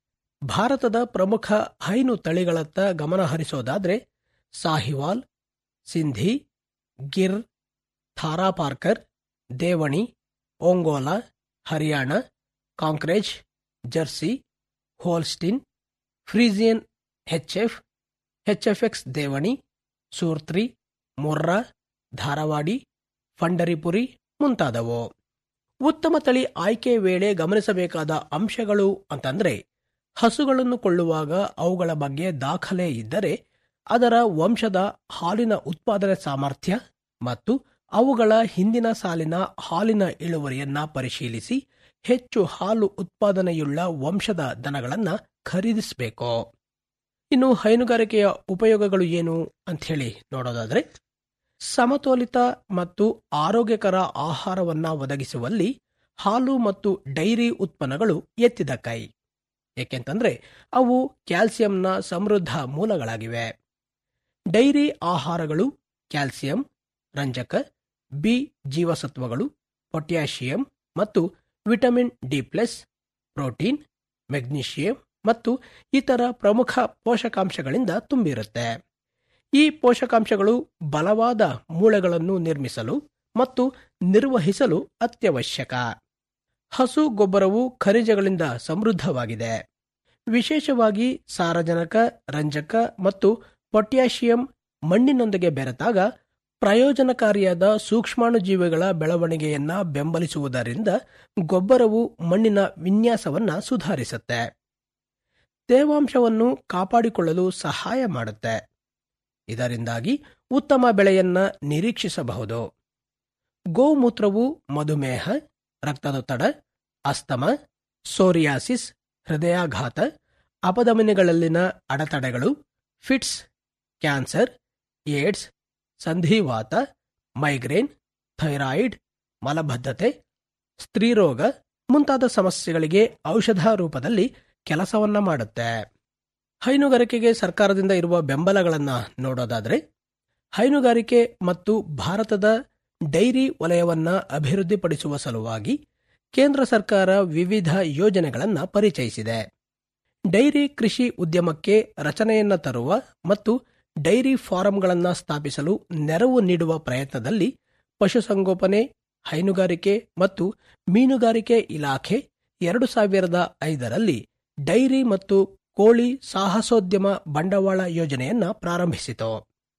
ಭಾರತದ ಪ್ರಮುಖ ಹೈನು ತಳಿಗಳತ್ತ ಗಮನ ಹರಿಸೋದಾದ್ರೆ Sahiwal Sindhi Gir Tharparkar Deoni Ongole Haryana Kankrej Jersey Holstein Friesian HF HFX Deoni Surti Murrah Dharwadi Pandharpuri ಮುಂತಾದವು ಉತ್ತಮ ತಳಿ ಆಯ್ಕೆ ವೇಳೆ ಗಮನಿಸಬೇಕಾದ ಅಂಶಗಳು ಅಂತಂದ್ರೆ ಹಸುಗಳನ್ನು ಕೊಳ್ಳುವಾಗ ಅವುಗಳ ಬಗ್ಗೆ ದಾಖಲೆ ಇದ್ದರೆ ಅದರ ವಂಶದ ಹಾಲಿನ ಉತ್ಪಾದನೆ ಸಾಮರ್ಥ್ಯ ಮತ್ತು ಅವುಗಳ ಹಿಂದಿನ ಸಾಲಿನ ಹಾಲಿನ ಇಳುವರಿಯನ್ನ ಪರಿಶೀಲಿಸಿ ಹೆಚ್ಚು ಹಾಲು ಉತ್ಪಾದನೆಯುಳ್ಳ ವಂಶದ ದನಗಳನ್ನ ಖರೀದಿಸಬೇಕು ಇನ್ನು ಹೈನುಗಾರಿಕೆಯ ಉಪಯೋಗಗಳು ಏನು ಅಂತ ಹೇಳಿ ನೋಡೋದಾದ್ರೆ ಸಮತೋಲಿತ ಮತ್ತು ಆರೋಗ್ಯಕರ ಆಹಾರವನ್ನ ಒದಗಿಸುವಲ್ಲಿ ಹಾಲು ಮತ್ತು ಡೈರಿ ಉತ್ಪನ್ನಗಳು ಎತ್ತಿದ ಕೈ ಏಕೆಂತಂದ್ರೆ ಅವು ಕ್ಯಾಲ್ಸಿಯಂನ ಸಮೃದ್ಧ ಮೂಲಗಳಾಗಿವೆ ಡೈರಿ ಆಹಾರಗಳು ಕ್ಯಾಲ್ಸಿಯಂ ರಂಜಕ ಬಿ ಜೀವಸತ್ವಗಳು ಪೊಟ್ಯಾಷಿಯಂ ಮತ್ತು vitamin D plus protein magnesium ಮತ್ತು ಇತರ ಪ್ರಮುಖ ಪೋಷಕಾಂಶಗಳಿಂದ ತುಂಬಿರುತ್ತೆ ಈ ಪೋಷಕಾಂಶಗಳು ಬಲವಾದ ಮೂಳೆಗಳನ್ನು ನಿರ್ಮಿಸಲು ಮತ್ತು ನಿರ್ವಹಿಸಲು ಅತ್ಯವಶ್ಯಕ ಹಸು ಗೊಬ್ಬರವು ಖನಿಜಗಳಿಂದ ಸಮೃದ್ಧವಾಗಿದೆ ವಿಶೇಷವಾಗಿ ಸಾರಜನಕ ರಂಜಕ ಮತ್ತು ಪೊಟ್ಯಾಷಿಯಂ ಮಣ್ಣಿನೊಂದಿಗೆ ಬೆರೆತಾಗ ಪ್ರಯೋಜನಕಾರಿಯಾದ ಸೂಕ್ಷ್ಮಾಣುಜೀವಿಗಳ ಬೆಳವಣಿಗೆಯನ್ನ ಬೆಂಬಲಿಸುವುದರಿಂದ ಗೊಬ್ಬರವು ಮಣ್ಣಿನ ವಿನ್ಯಾಸವನ್ನ ಸುಧಾರಿಸುತ್ತೆ ತೇವಾಂಶವನ್ನು ಕಾಪಾಡಿಕೊಳ್ಳಲು ಸಹಾಯ ಮಾಡುತ್ತೆ ಇದರಿಂದಾಗಿ ಉತ್ತಮ ಬೆಳೆಯನ್ನ ನಿರೀಕ್ಷಿಸಬಹುದು ಗೋಮೂತ್ರವು ಮಧುಮೇಹ ರಕ್ತದೊತ್ತಡ ಅಸ್ತಮ ಸೋರಿಯಾಸಿಸ್ ಹೃದಯಾಘಾತ ಅಪಧಮನಿಗಳಲ್ಲಿನ ಅಡೆತಡೆಗಳು ಫಿಟ್ಸ್ ಕ್ಯಾನ್ಸರ್ ಏಡ್ಸ್ ಸಂಧಿವಾತ ಮೈಗ್ರೇನ್ ಥೈರಾಯಿಡ್ ಮಲಬದ್ಧತೆ ಸ್ತ್ರೀರೋಗ ಮುಂತಾದ ಸಮಸ್ಯೆಗಳಿಗೆ ಔಷಧ ರೂಪದಲ್ಲಿ ಕೆಲಸವನ್ನ ಮಾಡುತ್ತೆ ಹೈನುಗಾರಿಕೆಗೆ ಸರ್ಕಾರದಿಂದ ಇರುವ ಬೆಂಬಲಗಳನ್ನ ನೋಡೋದಾದ್ರೆ ಹೈನುಗಾರಿಕೆ ಮತ್ತು ಭಾರತದ ಡೈರಿ ವಲಯವನ್ನ ಅಭಿವೃದ್ಧಿಪಡಿಸುವ ಸಲುವಾಗಿ ಕೇಂದ್ರ ಸರ್ಕಾರ ವಿವಿಧ ಯೋಜನೆಗಳನ್ನ ಪರಿಚಯಿಸಿದೆ ಡೈರಿ ಕೃಷಿ ಉದ್ಯಮಕ್ಕೆ ರಚನೆಯನ್ನ ತರುವ ಮತ್ತು ಡೈರಿ ಫಾರಂಗಳನ್ನ ಸ್ಥಾಪಿಸಲು ನೆರವು ನೀಡುವ ಪ್ರಯತ್ನದಲ್ಲಿ ಪಶುಸಂಗೋಪನೆ ಹೈನುಗಾರಿಕೆ ಮತ್ತು ಮೀನುಗಾರಿಕೆ ಇಲಾಖೆ ಎರಡು ಸಾವಿರದ ಐದರಲ್ಲಿ ಡೈರಿ ಮತ್ತು ಕೋಳಿ ಸಾಹಸೋದ್ಯಮ ಬಂಡವಾಳ ಯೋಜನೆಯನ್ನ ಪ್ರಾರಂಭಿಸಿತು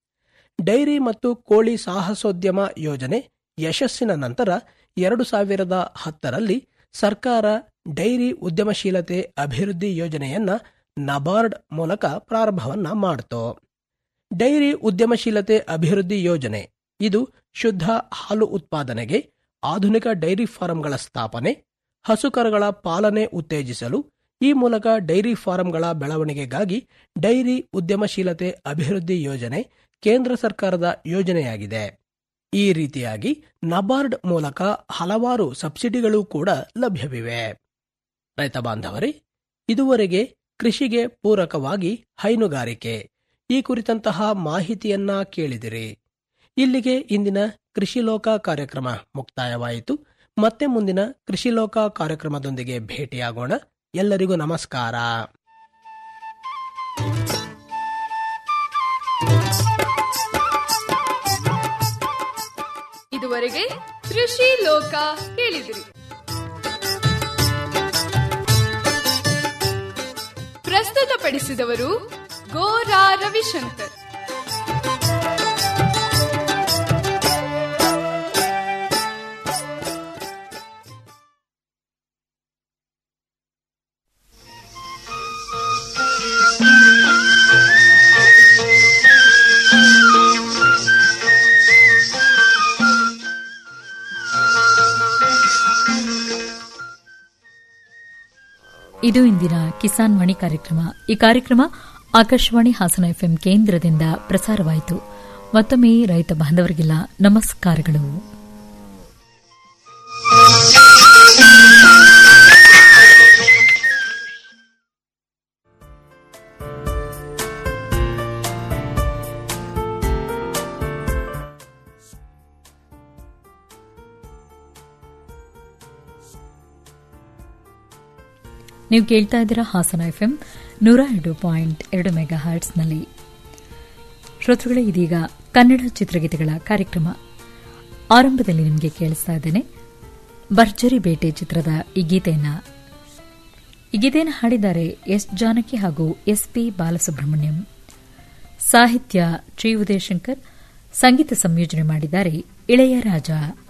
ಡೈರಿ ಮತ್ತು ಕೋಳಿ ಸಾಹಸೋದ್ಯಮ ಯೋಜನೆ ಯಶಸ್ಸಿನ ನಂತರ ಎರಡು ಸಾವಿರದ ಹತ್ತರಲ್ಲಿ ಸರ್ಕಾರ ಡೈರಿ ಉದ್ಯಮಶೀಲತೆ ಅಭಿವೃದ್ಧಿ ಯೋಜನೆಯನ್ನ ನಬಾರ್ಡ್ ಮೂಲಕ ಪ್ರಾರಂಭವನ್ನ ಮಾಡಿತು ಡೈರಿ ಉದ್ಯಮಶೀಲತೆ ಅಭಿವೃದ್ಧಿ ಯೋಜನೆ ಇದು ಶುದ್ಧ ಹಾಲು ಉತ್ಪಾದನೆಗೆ ಆಧುನಿಕ ಡೈರಿ ಫಾರಂಗಳ ಸ್ಥಾಪನೆ ಹಸುಕರುಗಳ ಪಾಲನೆ ಉತ್ತೇಜಿಸಲು ಈ ಮೂಲಕ ಡೈರಿ ಫಾರಂಗಳ ಬೆಳವಣಿಗೆಗಾಗಿ ಡೈರಿ ಉದ್ಯಮಶೀಲತೆ ಅಭಿವೃದ್ಧಿ ಯೋಜನೆ ಕೇಂದ್ರ ಸರ್ಕಾರದ ಯೋಜನೆಯಾಗಿದೆ ಈ ರೀತಿಯಾಗಿ ನಬಾರ್ಡ್ ಮೂಲಕ ಹಲವಾರು ಸಬ್ಸಿಡಿಗಳು ಕೂಡ ಲಭ್ಯವಿವೆ ರೈತ ಬಾಂಧವರೇ ಇದುವರೆಗೆ ಕೃಷಿಗೆ ಪೂರಕವಾಗಿ ಹೈನುಗಾರಿಕೆ ಈ ಕುರಿತಂತಹ ಮಾಹಿತಿಯನ್ನ ಕೇಳಿದಿರಿ ಇಲ್ಲಿಗೆ ಇಂದಿನ ಕೃಷಿ ಲೋಕ ಕಾರ್ಯಕ್ರಮ ಮುಕ್ತಾಯವಾಯಿತು ಮತ್ತೆ ಮುಂದಿನ ಕೃಷಿ ಲೋಕ ಕಾರ್ಯಕ್ರಮದೊಂದಿಗೆ ಭೇಟಿಯಾಗೋಣ ಎಲ್ಲರಿಗೂ ನಮಸ್ಕಾರ ಇದುವರೆಗೆ ಕೃಷಿ ಲೋಕ ಕೇಳಿದಿರಿ ಪ್ರಸ್ತುತಪಡಿಸಿದವರು ಗೋರಾ ರವಿಶಂಕರ್ ಇದು ಇಂದಿನ ಕಿಸಾನ್ ವಾಣಿ ಕಾರ್ಯಕ್ರಮ ಈ ಕಾರ್ಯಕ್ರಮ ಆಕಾಶವಾಣಿ ಹಾಸನ ಎಫ್ಎಂ ಕೇಂದ್ರದಿಂದ ಪ್ರಸಾರವಾಯಿತು ಮತ್ತೊಮ್ಮೆ ರೈತ ಬಾಂಧವರಿಗೆಲ್ಲ ನಮಸ್ಕಾರಗಳು ನೀವು ಕೇಳ್ತಾ ಇದ್ದೀರಾ ಹಾಸನ ಎಫ್ಎಂ ನೂರ ಎರಡು ಪಾಯಿಂಟ್ ಎರಡು ಮೆಗಾ ಹರ್ಟ್ಸ್ನಲ್ಲಿ ಶ್ರೋತೃಗಳೇ ಇದೀಗ ಕನ್ನಡ ಚಿತ್ರಗೀತೆಗಳ ಕಾರ್ಯಕ್ರಮ ಆರಂಭದಲ್ಲಿ ನಿಮಗೆ ಕೇಳಿಸ್ತಾ ಇದ್ದೇನೆ ಭರ್ಜರಿ ಬೇಟೆ ಚಿತ್ರದ ಈ ಗೀತೆಯನ್ನ ಈ ಗೀತೆಯನ್ನು ಹಾಡಿದ್ದಾರೆ ಎಸ್ ಜಾನಕಿ ಹಾಗೂ ಎಸ್ ಪಿ ಬಾಲಸುಬ್ರಹ್ಮಣ್ಯಂ ಸಾಹಿತ್ಯ ಶ್ರೀ ಉದಯಶಂಕರ್ ಸಂಗೀತ ಸಂಯೋಜನೆ ಮಾಡಿದ್ದಾರೆ ಇಳೆಯರಾಜ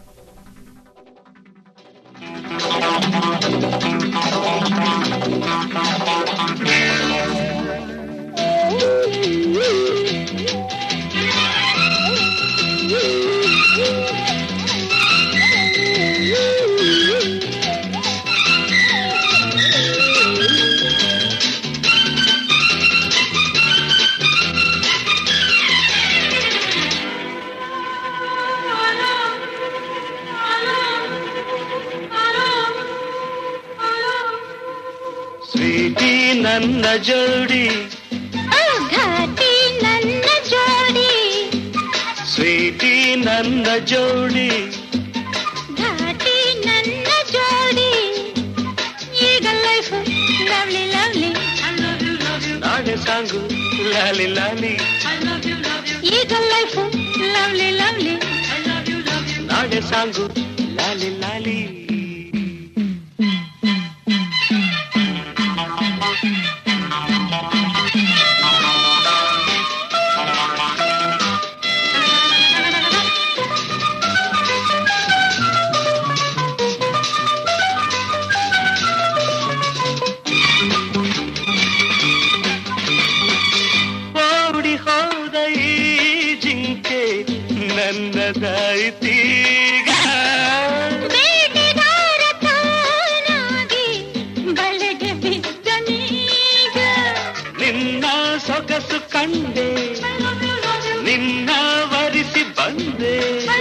ಸ್ವೀಟಿ ನನ್ನ ಜೋಡಿ ಘಾಟಿ ನನ್ನ ಜೋಡಿ ಸ್ವೀಟಿ ನನ್ನ ಜೋಡಿ ಘಾಟಿ ನನ್ನ ಜೋಡಿ ಈಗ ಲೈಫ್ ಲವ್ಲಿ ಲವ್ಲಿ ನಾಳೆ ಸಾಂಗು ಲಾಲಿ ಲಾಲಿ ಈಗ ಲೈಫ್ ಲವ್ಲಿ ಲವ್ಲಿ ನಾಳೆ ಸಾಂಗು ಲಾಲಿ ಲಾಲಿ ಓಡಿ ಹೋದ ಈ ಜಿಂಕೆ ನನ್ನದಾಯಿತೀಗ ಬೇಟೆಗಾರ ತಾನಾಗಿ ಬಲೆಗೆ ಬಿದ್ದನೀಗ ನಿನ್ನ ಸೊಗಸು ಕಂಡೆ ನಿನ್ನ ವರಿಸಿ ಬಂದೆ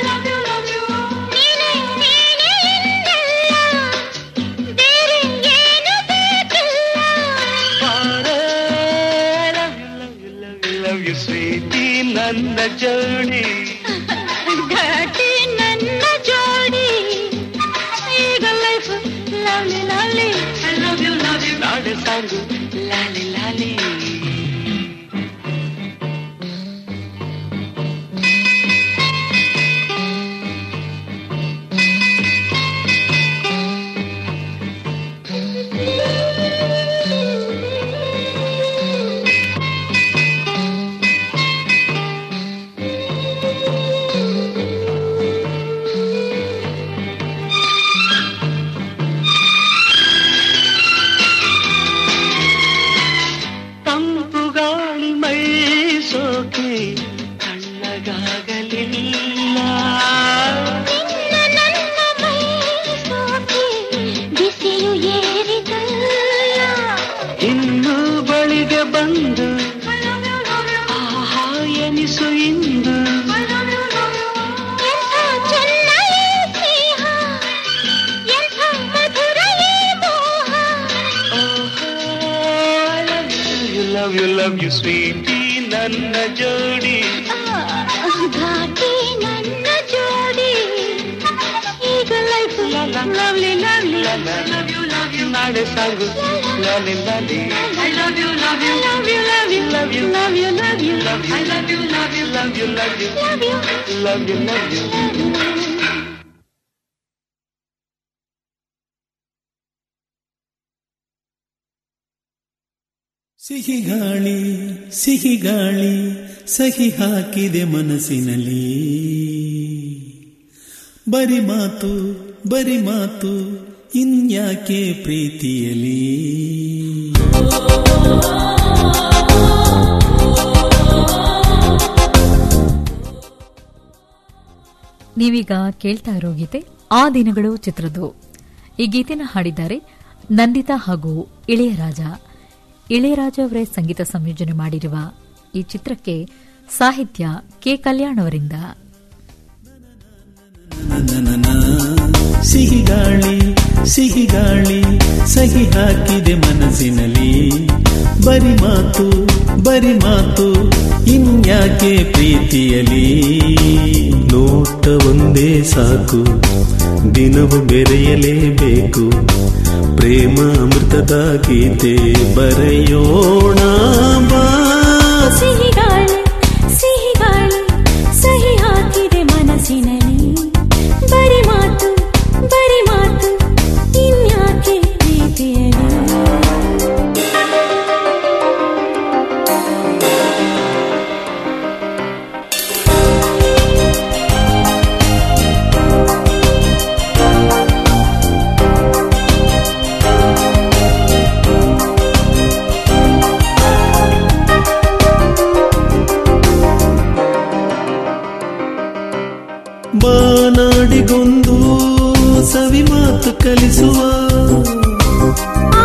ನೀನೇ ನೀನೇ ಎಂದಲ್ಲ ಬೇರೆ ಏನು ಬೇಕಿಲ್ಲ ಲವ್ ಯು ಸ್ವೀಟಿ ನನ್ನ ಜೋಡಿ ಘಾಟಿ ನನ್ನ ಜೋಡಿ ಈಗ ಲೈಫ್ ಲವ್ಲಿ ಲವ್ಲಿ ನಾಳೆ ಸಾಂಗು ಲಾಲಿ ಲಾಲಿ ತಂಪು ಗಾಳಿ ಮೈ ಸೋಕಿ ತಣ್ಣಗಾಗಲಿಲ್ಲ ನಿನ್ನ ನನ್ನ ಮೈ ಸೋಕಿ ಬಿಸಿಯು ಏರಿದಲ್ಲ ಇನ್ನು ಬಳಿಗೆ ಬಂದು ಆಹಾ ಎನಿಸು ಇಂದು ಎಂಥ ಚೆನ್ನ ಈ ಸ್ನೇಹ ಎಂಥ ಮಧುರ ಈ ಮೋಹ you love you love you sweetie ನನ್ನ ಜೋಡಿ ಘಾಟಿ ನನ್ನ ಜೋಡಿ ಈಗ ಲೈಫ್ ಲವ್ಲಿ ಲವ್ಲಿ ನಾಳೆ ಸಾಂಗು ಲಾಲಿ ಲಾಲಿ I love you, love you, love you, love you, love you, love you, love you, love you, I love you, love you, love you love you love you, love you love you ಸಿಹಿ ಗಾಳಿ ಸಿಹಿ ಗಾಳಿ ಸಹಿ ಹಾಕಿದೆ ಮನಸ್ಸಿನಲ್ಲಿ ಬರಿ ಮಾತು ಬರಿ ಮಾತು ಇನ್ಯಾಕೆ ಪ್ರೀತಿಯಲಿ ನೀವೀಗ ಕೇಳ್ತಾ ಇರೋ ಗೀತೆ ಆ ದಿನಗಳು ಚಿತ್ರದ್ದು ಈ ಗೀತೆನ ಹಾಡಿದ್ದಾರೆ ನಂದಿತಾ ಹಾಗೂ ಇಳೆಯರಾಜ ಇಳೆಯರಾಜ ಅವರೇ ಸಂಗೀತ ಸಂಯೋಜನೆ ಮಾಡಿರುವ ಈ ಚಿತ್ರಕ್ಕೆ ಸಾಹಿತ್ಯ ಕೆ ಕಲ್ಯಾಣ್ ಅವರಿಂದ ಸಿಹಿ ಗಾಳಿ ಸಿಹಿ ಗಾಳಿ ಸಹಿ ಹಾಕಿದೆ ಮನಸ್ಸಿನಲ್ಲಿ ಬರಿ ಮಾತು ಬರಿ ಮಾತು ಇನ್ಯಾಕೆ ಪ್ರೀತಿಯಲಿ ನೋಟ ಒಂದೇ ಸಾಕು ದಿನವು ಬೆರೆಯಲೇಬೇಕು ಪ್ರೇಮ ಅಮೃತದ ಗೀತೆ ಬರೆಯೋಣ ಬಾ ಸಿಹಿ ಗಾಳಿ ಸಿಹಿ ಗಾಳಿ ಬಾನಾಡಿಗೊಂದು ಸವಿ ಮಾತು ಕಲಿಸುವ